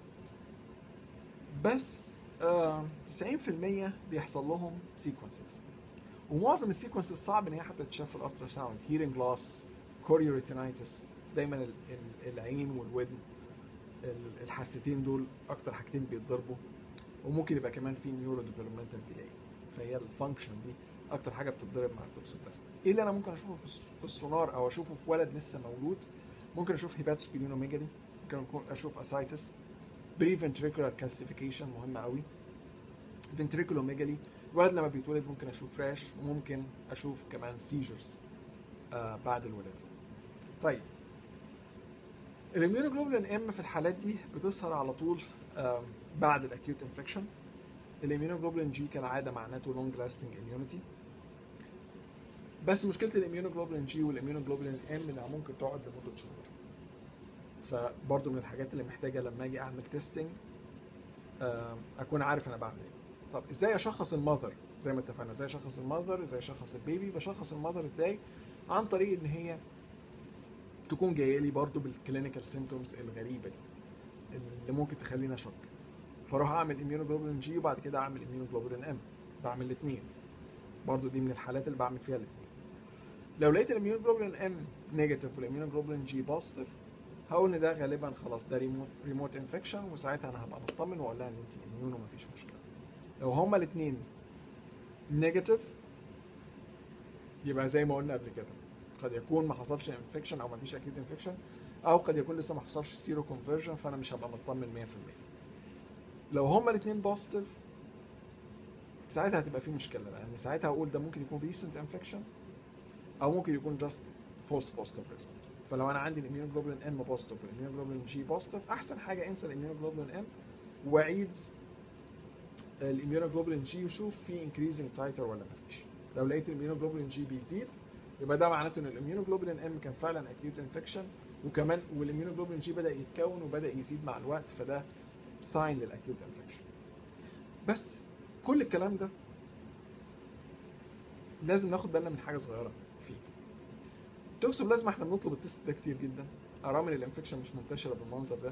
بس آه 90% بيحصل لهم سيكونسز ومعظم السيكونسز صعب ان هي حتى تتشاف في الالترا ساوند هيرنج لوس كوريوريتينايتس دايما العين والودن الحاستين دول اكتر حاجتين بيتضربوا وممكن يبقى كمان في نيورو ديفلوبمنتال ديلاي فهي الفانكشن دي اكتر حاجه بتتضرب مع التوكسوبلازما ايه اللي انا ممكن اشوفه في السونار او اشوفه في ولد لسه مولود ممكن اشوف هيباتوسبيرينوميجالي ممكن اشوف اسايتس بري فنتريكولار كالسيفيكيشن مهمه قوي فنتريكولوميجالي الولد لما بيتولد ممكن اشوف راش وممكن اشوف كمان سيجرز آه بعد الولاده طيب الاميونوجلوبولين ام في الحالات دي بتظهر على طول آه بعد الاكيوت انفكشن الاميونوجلوبولين جي كالعاده معناته لونج لاستنج اميونيتي بس مشكله الاميونوجلوبولين جي والاميونوجلوبولين ام انها ممكن تقعد لمده شهور فبرضه من الحاجات اللي محتاجه لما اجي اعمل تيستنج اكون عارف انا بعمل ايه طب ازاي اشخص المذر زي ما اتفقنا ازاي اشخص المذر ازاي اشخص البيبي بشخص المذر ازاي عن طريق ان هي تكون جايه لي برضه بالكلينيكال سيمتومز الغريبه دي اللي ممكن تخليني اشك فاروح اعمل اميونوجلوبولين جي وبعد كده اعمل اميونوجلوبولين ام بعمل الاثنين برضه دي من الحالات اللي بعمل فيها الاثنين لو لقيت الاميونوجلوبولين ام نيجاتيف والاميونوجلوبولين جي بوزيتيف هقول ان ده غالبا خلاص ده ريموت ريموت انفكشن وساعتها انا هبقى مطمن واقول لها ان انت اميون ومفيش مشكله لو هما الاثنين نيجاتيف يبقى زي ما قلنا قبل كده قد يكون ما حصلش انفكشن او ما فيش اكيد انفكشن او قد يكون لسه ما حصلش سيرو كونفرجن فانا مش هبقى مطمن 100% لو هما الاثنين بوزيتيف ساعتها هتبقى في مشكله لان ساعتها هقول ده ممكن يكون ريسنت انفكشن او ممكن يكون جاست فولس بوزيتيف ريزلت فلو انا عندي الاميونوجلوبولين ام بوزيتيف والاميونوجلوبولين جي بوزيتيف احسن حاجه انسى الاميونوجلوبولين ام وعيد الاميونوجلوبولين جي وشوف في انكريزنج تايتر ولا ما فيش لو لقيت الاميونوجلوبولين جي بيزيد يبقى ده معناته ان الاميونوجلوبولين ام كان فعلا اكيوت انفكشن وكمان والاميونوجلوبولين جي بدا يتكون وبدا يزيد مع الوقت فده ساين للاكيوت انفكشن بس كل الكلام ده لازم ناخد بالنا من حاجه صغيره فيه التوكسوبلازما احنا بنطلب التست ده كتير جدا ارامل الانفكشن مش منتشره بالمنظر ده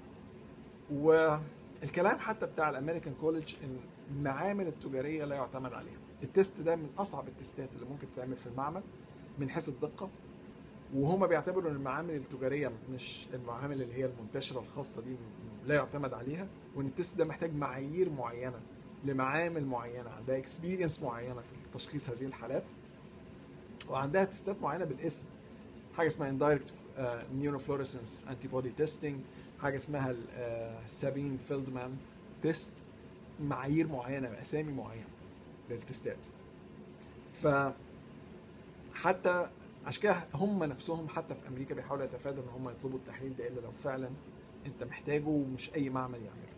والكلام حتى بتاع الامريكان كولج ان المعامل التجاريه لا يعتمد عليها التست ده من اصعب التستات اللي ممكن تتعمل في المعمل من حيث الدقه وهما بيعتبروا ان المعامل التجاريه مش المعامل اللي هي المنتشره الخاصه دي لا يعتمد عليها وان التست ده محتاج معايير معينه لمعامل معينه عندها اكسبيرينس معينه في تشخيص هذه الحالات وعندها تستات معينه بالاسم حاجه اسمها اندايركت نيوروفلوريسنس انتي بودي تيستنج حاجه اسمها السابين فيلدمان تيست معايير معينه باسامي معينه للتستات ف حتى عشان كده هم نفسهم حتى في امريكا بيحاولوا يتفادوا ان هم يطلبوا التحليل ده الا لو فعلا انت محتاجه ومش اي معمل يعمله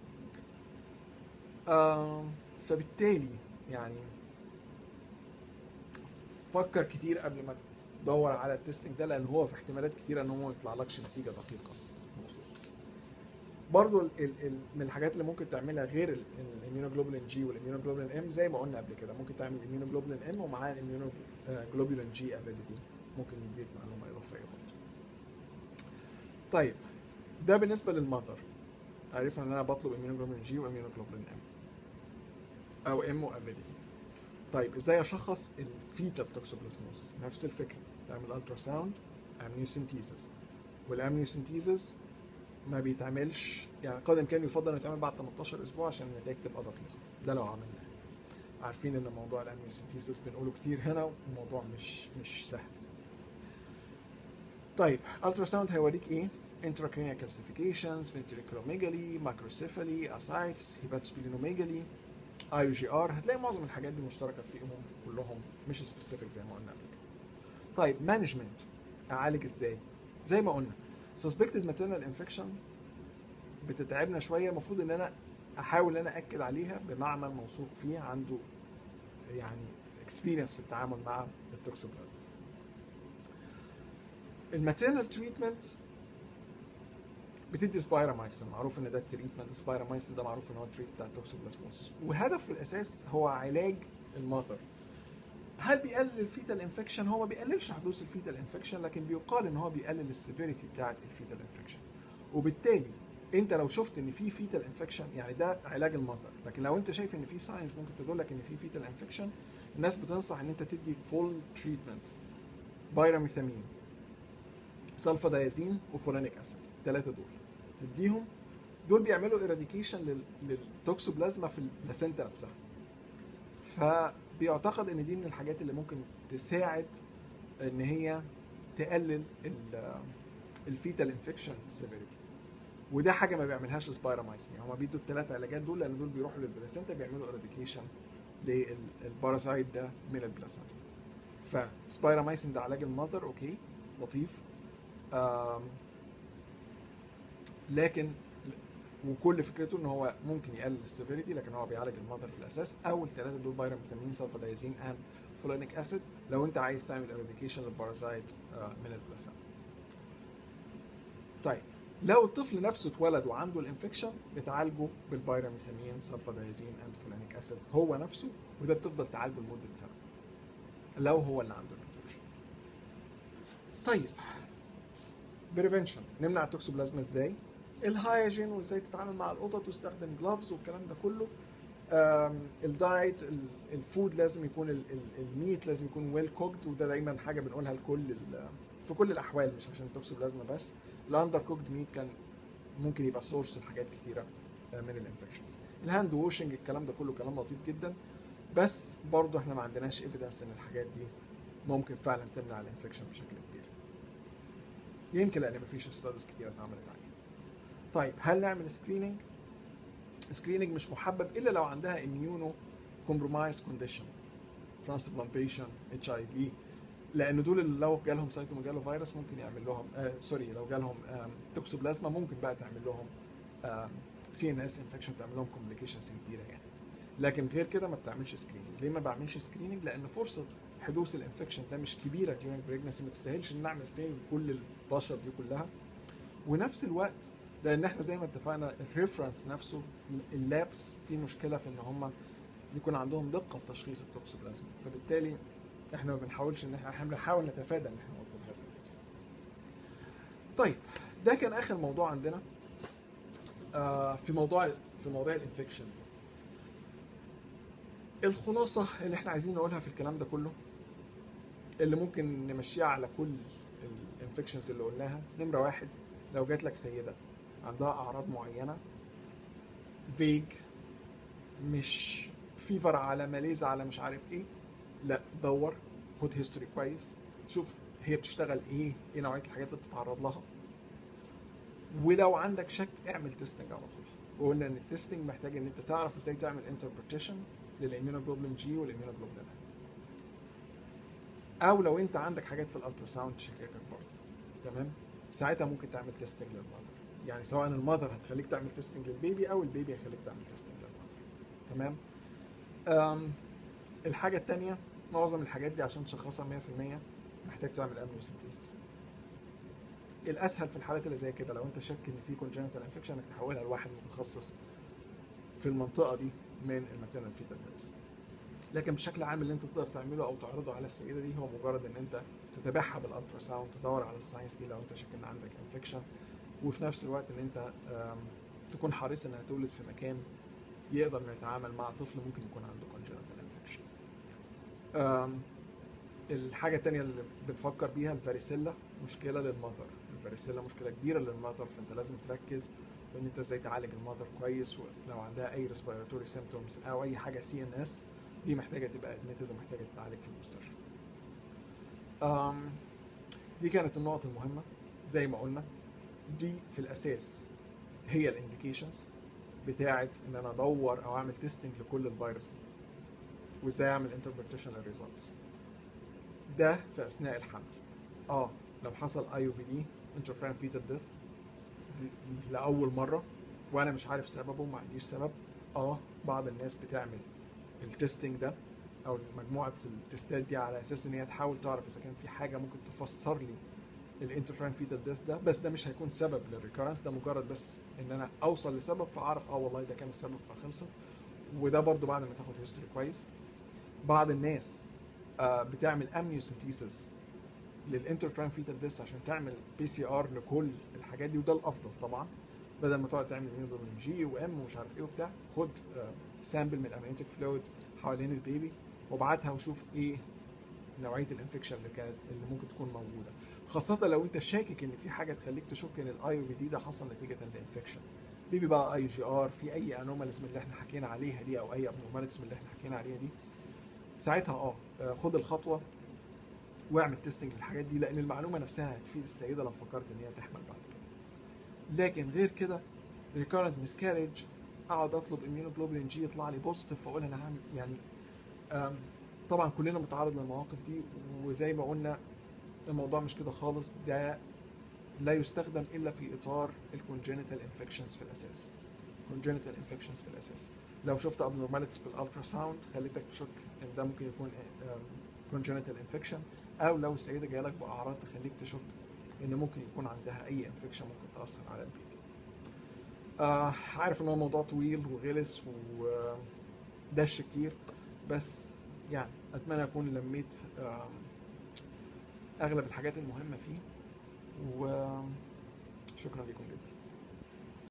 آه فبالتالي يعني فكر كتير قبل ما تدور على التستنج ده لان هو في احتمالات كتيره ان هو ما يطلعلكش نتيجه دقيقه بخصوصه برضو ال ال ال من الحاجات اللي ممكن تعملها غير الاميونوجلوبولين جي والاميونوجلوبولين ام زي ما قلنا قبل كده ممكن تعمل اميونوجلوبولين ام ومعاه الاميونوجلوبولين جي افيليتي ممكن يديك معلومه اضافيه برضو طيب ده بالنسبه للمذر عرفنا ان انا بطلب اميونوجلوبولين جي واميونوجلوبولين ام او ام وافيليتي طيب ازاي اشخص الفيتال توكسوبلازموسيس نفس الفكره تعمل الترا ساوند امنيوسنتيزس والامنيوسنتيزس ما بيتعملش يعني قدر الامكان يفضل انه يتعمل بعد 18 اسبوع عشان النتائج تبقى دقيقه ده لو عملناه عارفين ان موضوع الامنيوسنتيزس بنقوله كتير هنا والموضوع مش مش سهل طيب الترا ساوند هيوريك ايه intracranial calcifications ventriculomegaly macrocephaly ascites hepatosplenomegaly اي جي ار هتلاقي معظم الحاجات دي مشتركه فيهم كلهم مش سبيسيفيك زي ما قلنا قبل كده طيب مانجمنت اعالج ازاي زي ما قلنا suspected maternal infection بتتعبنا شويه المفروض ان انا احاول ان انا اكد عليها بمعمل موثوق فيه عنده يعني اكسبيرينس في التعامل مع التوكسوبلازما الماتيرنال تريتمنت بتدي سبايرامايسين معروف ان ده التريتمنت سبايرامايسين ده معروف ان هو التريت بتاع التوكسوبلازموسيس وهدف في الاساس هو علاج الماذر هل بيقلل الفيتال انفكشن هو ما بيقللش حدوث الفيتال انفكشن لكن بيقال ان هو بيقلل السيفيريتي بتاعه الفيتال انفكشن وبالتالي انت لو شفت ان في فيتال انفكشن يعني ده علاج الماذر لكن لو انت شايف ان في ساينس ممكن تدلك ان في فيتال انفكشن الناس بتنصح ان انت تدي فول تريتمنت بايراميثامين سلفادايازين وفولانيك اسيد الثلاثه دول تديهم دول بيعملوا ايراديكيشن للتوكسوبلازما في البلاسينتا نفسها فبيعتقد ان دي من الحاجات اللي ممكن تساعد ان هي تقلل الفيتال انفكشن سيفيريتي وده حاجه ما بيعملهاش السبايرامايسين يعني هما بيدوا الثلاث علاجات دول لان دول بيروحوا للبلاسينتا بيعملوا ايراديكيشن للباراسايت ده من البلاسنتا فسبايرامايسين ده علاج المذر اوكي لطيف آم، لكن وكل فكرته ان هو ممكن يقلل السيفيريتي لكن هو بيعالج المذر في الاساس اول ثلاثه دول بايراميثامين سلفادايزين اند فولينيك اسيد لو انت عايز تعمل اريديكيشن للباراسايت آه، من البلاسنتا طيب لو الطفل نفسه اتولد وعنده الانفكشن بتعالجه بالبايراميثامين سلفادايزين اند فولينيك اسيد هو نفسه وده بتفضل تعالجه لمده سنه لو هو اللي عنده الانفكشن طيب بريفنشن نمنع التوكسوبلازما ازاي الهايجين وازاي تتعامل مع القطط واستخدم جلافز والكلام ده كله آم، الدايت ال- الفود لازم يكون ال- ال- الميت لازم يكون ويل كوكد وده دايما حاجه بنقولها لكل ال- في كل الاحوال مش عشان التوكسوبلازما بس الاندر كوكد ميت كان ممكن يبقى سورس لحاجات كتيره آه، من الانفكشنز الهاند ووشنج الكلام ده كله كلام لطيف جدا بس برضه احنا ما عندناش ايفيدنس ان الحاجات دي ممكن فعلا تمنع الانفكشن بشكل كبير يمكن لان مفيش ستاديز كتير اتعملت عليه طيب هل نعمل سكريننج سكريننج مش محبب الا لو عندها اميونو كومبرومايز كونديشن ترانسبلانتيشن اتش اي في لان دول اللي لو جالهم سايتوميجالو فيروس ممكن يعمل لهم آه سوري لو جالهم آم، توكسوبلازما ممكن بقى تعمل لهم سي ان اس انفكشن تعمل لهم كومبليكيشنز كبيره يعني لكن غير كده ما بتعملش سكريننج ليه ما بعملش سكريننج لان فرصه حدوث الانفكشن ده مش كبيره ديورنج بريجنسي ما تستاهلش ان نعمل سكريننج لكل البشر دي كلها ونفس الوقت لان احنا زي ما اتفقنا الريفرنس نفسه اللابس في مشكله في ان هم يكون عندهم دقه في تشخيص التوكسوبلازما فبالتالي احنا ما بنحاولش ان احنا احنا بنحاول نتفادى ان احنا نطلب هذا التست طيب ده كان اخر موضوع عندنا آه في موضوع في موضوع الانفكشن الخلاصه اللي احنا عايزين نقولها في الكلام ده كله اللي ممكن نمشيها على كل الانفكشنز اللي قلناها نمره واحد لو جات لك سيده عندها اعراض معينه فيج مش فيفر على ماليز على مش عارف ايه لا دور خد هيستوري كويس شوف هي بتشتغل ايه ايه نوعيه الحاجات اللي بتتعرض لها ولو عندك شك اعمل تيستنج على طول وقلنا ان التيستنج محتاج ان انت تعرف ازاي تعمل انتربريتيشن للاميونوجلوبولين جي والاميونوجلوبولين او لو انت عندك حاجات في الالتراساوند تشككك برضه تمام ساعتها ممكن تعمل تيستنج للمذر يعني سواء المذر هتخليك تعمل تيستنج للبيبي او البيبي هيخليك تعمل تيستنج للمذر تمام أم الحاجه الثانيه معظم الحاجات دي عشان تشخصها 100% محتاج تعمل امنيوسنتيسيس الاسهل في الحالات اللي زي كده لو انت شك ان في كونجنتال انفكشن انك تحولها لواحد متخصص في المنطقه دي من الماتيرنال فيتال ميديسن لكن بشكل عام اللي انت تقدر تعمله او تعرضه على السيده دي هو مجرد ان انت تتابعها بالالترا ساوند تدور على الساينس دي لو انت شاك ان عندك انفكشن وفي نفس الوقت ان انت آم، تكون حريص انها تولد في مكان يقدر انه يتعامل مع طفل ممكن يكون عنده congenital انفكشن الحاجة التانية اللي بنفكر بيها الفاريسيلا مشكلة للمذر الفاريسيلا مشكلة كبيرة للمذر فانت لازم تركز في ان انت ازاي تعالج المذر كويس ولو عندها اي ريسبيراتوري سيمتومز او اي حاجة سي ان اس دي محتاجة تبقى ادميتد ومحتاجة تتعالج في المستشفى أم، دي كانت النقط المهمة زي ما قلنا دي في الاساس هي الانديكيشنز بتاعت ان انا ادور او اعمل تيستنج لكل الفيروسز دي وازاي اعمل انتربريتيشن للريزلتس ده في اثناء الحمل اه لو حصل اي او في دي انترفيرن فيتال ديث لاول مره وانا مش عارف سببه ما عنديش سبب اه بعض الناس بتعمل التستنج ده او مجموعه التستات دي على اساس ان هي تحاول تعرف اذا كان في حاجه ممكن تفسر لي الانترفيرن فيتال ديث ده بس ده مش هيكون سبب للريكورنس ده مجرد بس ان انا اوصل لسبب فاعرف اه والله ده كان السبب فخلصت وده برضو بعد ما تاخد هيستوري كويس بعض الناس آه، بتعمل امنيوسنتيسيس للانترتران فيتال ديس عشان تعمل بي سي ار لكل الحاجات دي وده الافضل طبعا بدل ما تقعد تعمل immunoglobulin جي وام ومش عارف ايه وبتاع خد سامبل من الامنيوتيك فلويد حوالين البيبي وابعتها وشوف ايه نوعيه الانفكشن اللي كانت اللي ممكن تكون موجوده خاصه لو انت شاكك ان في حاجه تخليك تشك ان الاي او في دي ده حصل نتيجه للانفكشن بيبي بقى اي جي ار في اي انوماليز من اللي احنا حكينا عليها دي او اي ابنورماليز من اللي احنا حكينا عليها دي ساعتها اه آه، خد الخطوه واعمل تيستنج للحاجات دي لان المعلومه نفسها هتفيد السيده لو فكرت ان هي تحمل بعد كده لكن غير كده ريكارنت مسكاريج اقعد اطلب اميونوجلوبولين جي يطلع لي بوزيتيف فاقول انا هعمل يعني آم، طبعا كلنا بنتعرض للمواقف دي وزي ما قلنا الموضوع مش كده خالص ده لا يستخدم الا في اطار الكونجينيتال انفكشنز في الاساس congenital infections في الاساس لو شفت abnormalities بالالترا ساوند خليتك تشك ان ده ممكن يكون آم، congenital infection او لو السيده جايه لك باعراض تخليك تشك ان ممكن يكون عندها اي انفكشن ممكن تاثر على البيبي آه عارف ان هو موضوع طويل وغلس ودش كتير بس يعني اتمنى اكون لميت آم، اغلب الحاجات المهمه فيه وشكرا لكم جدا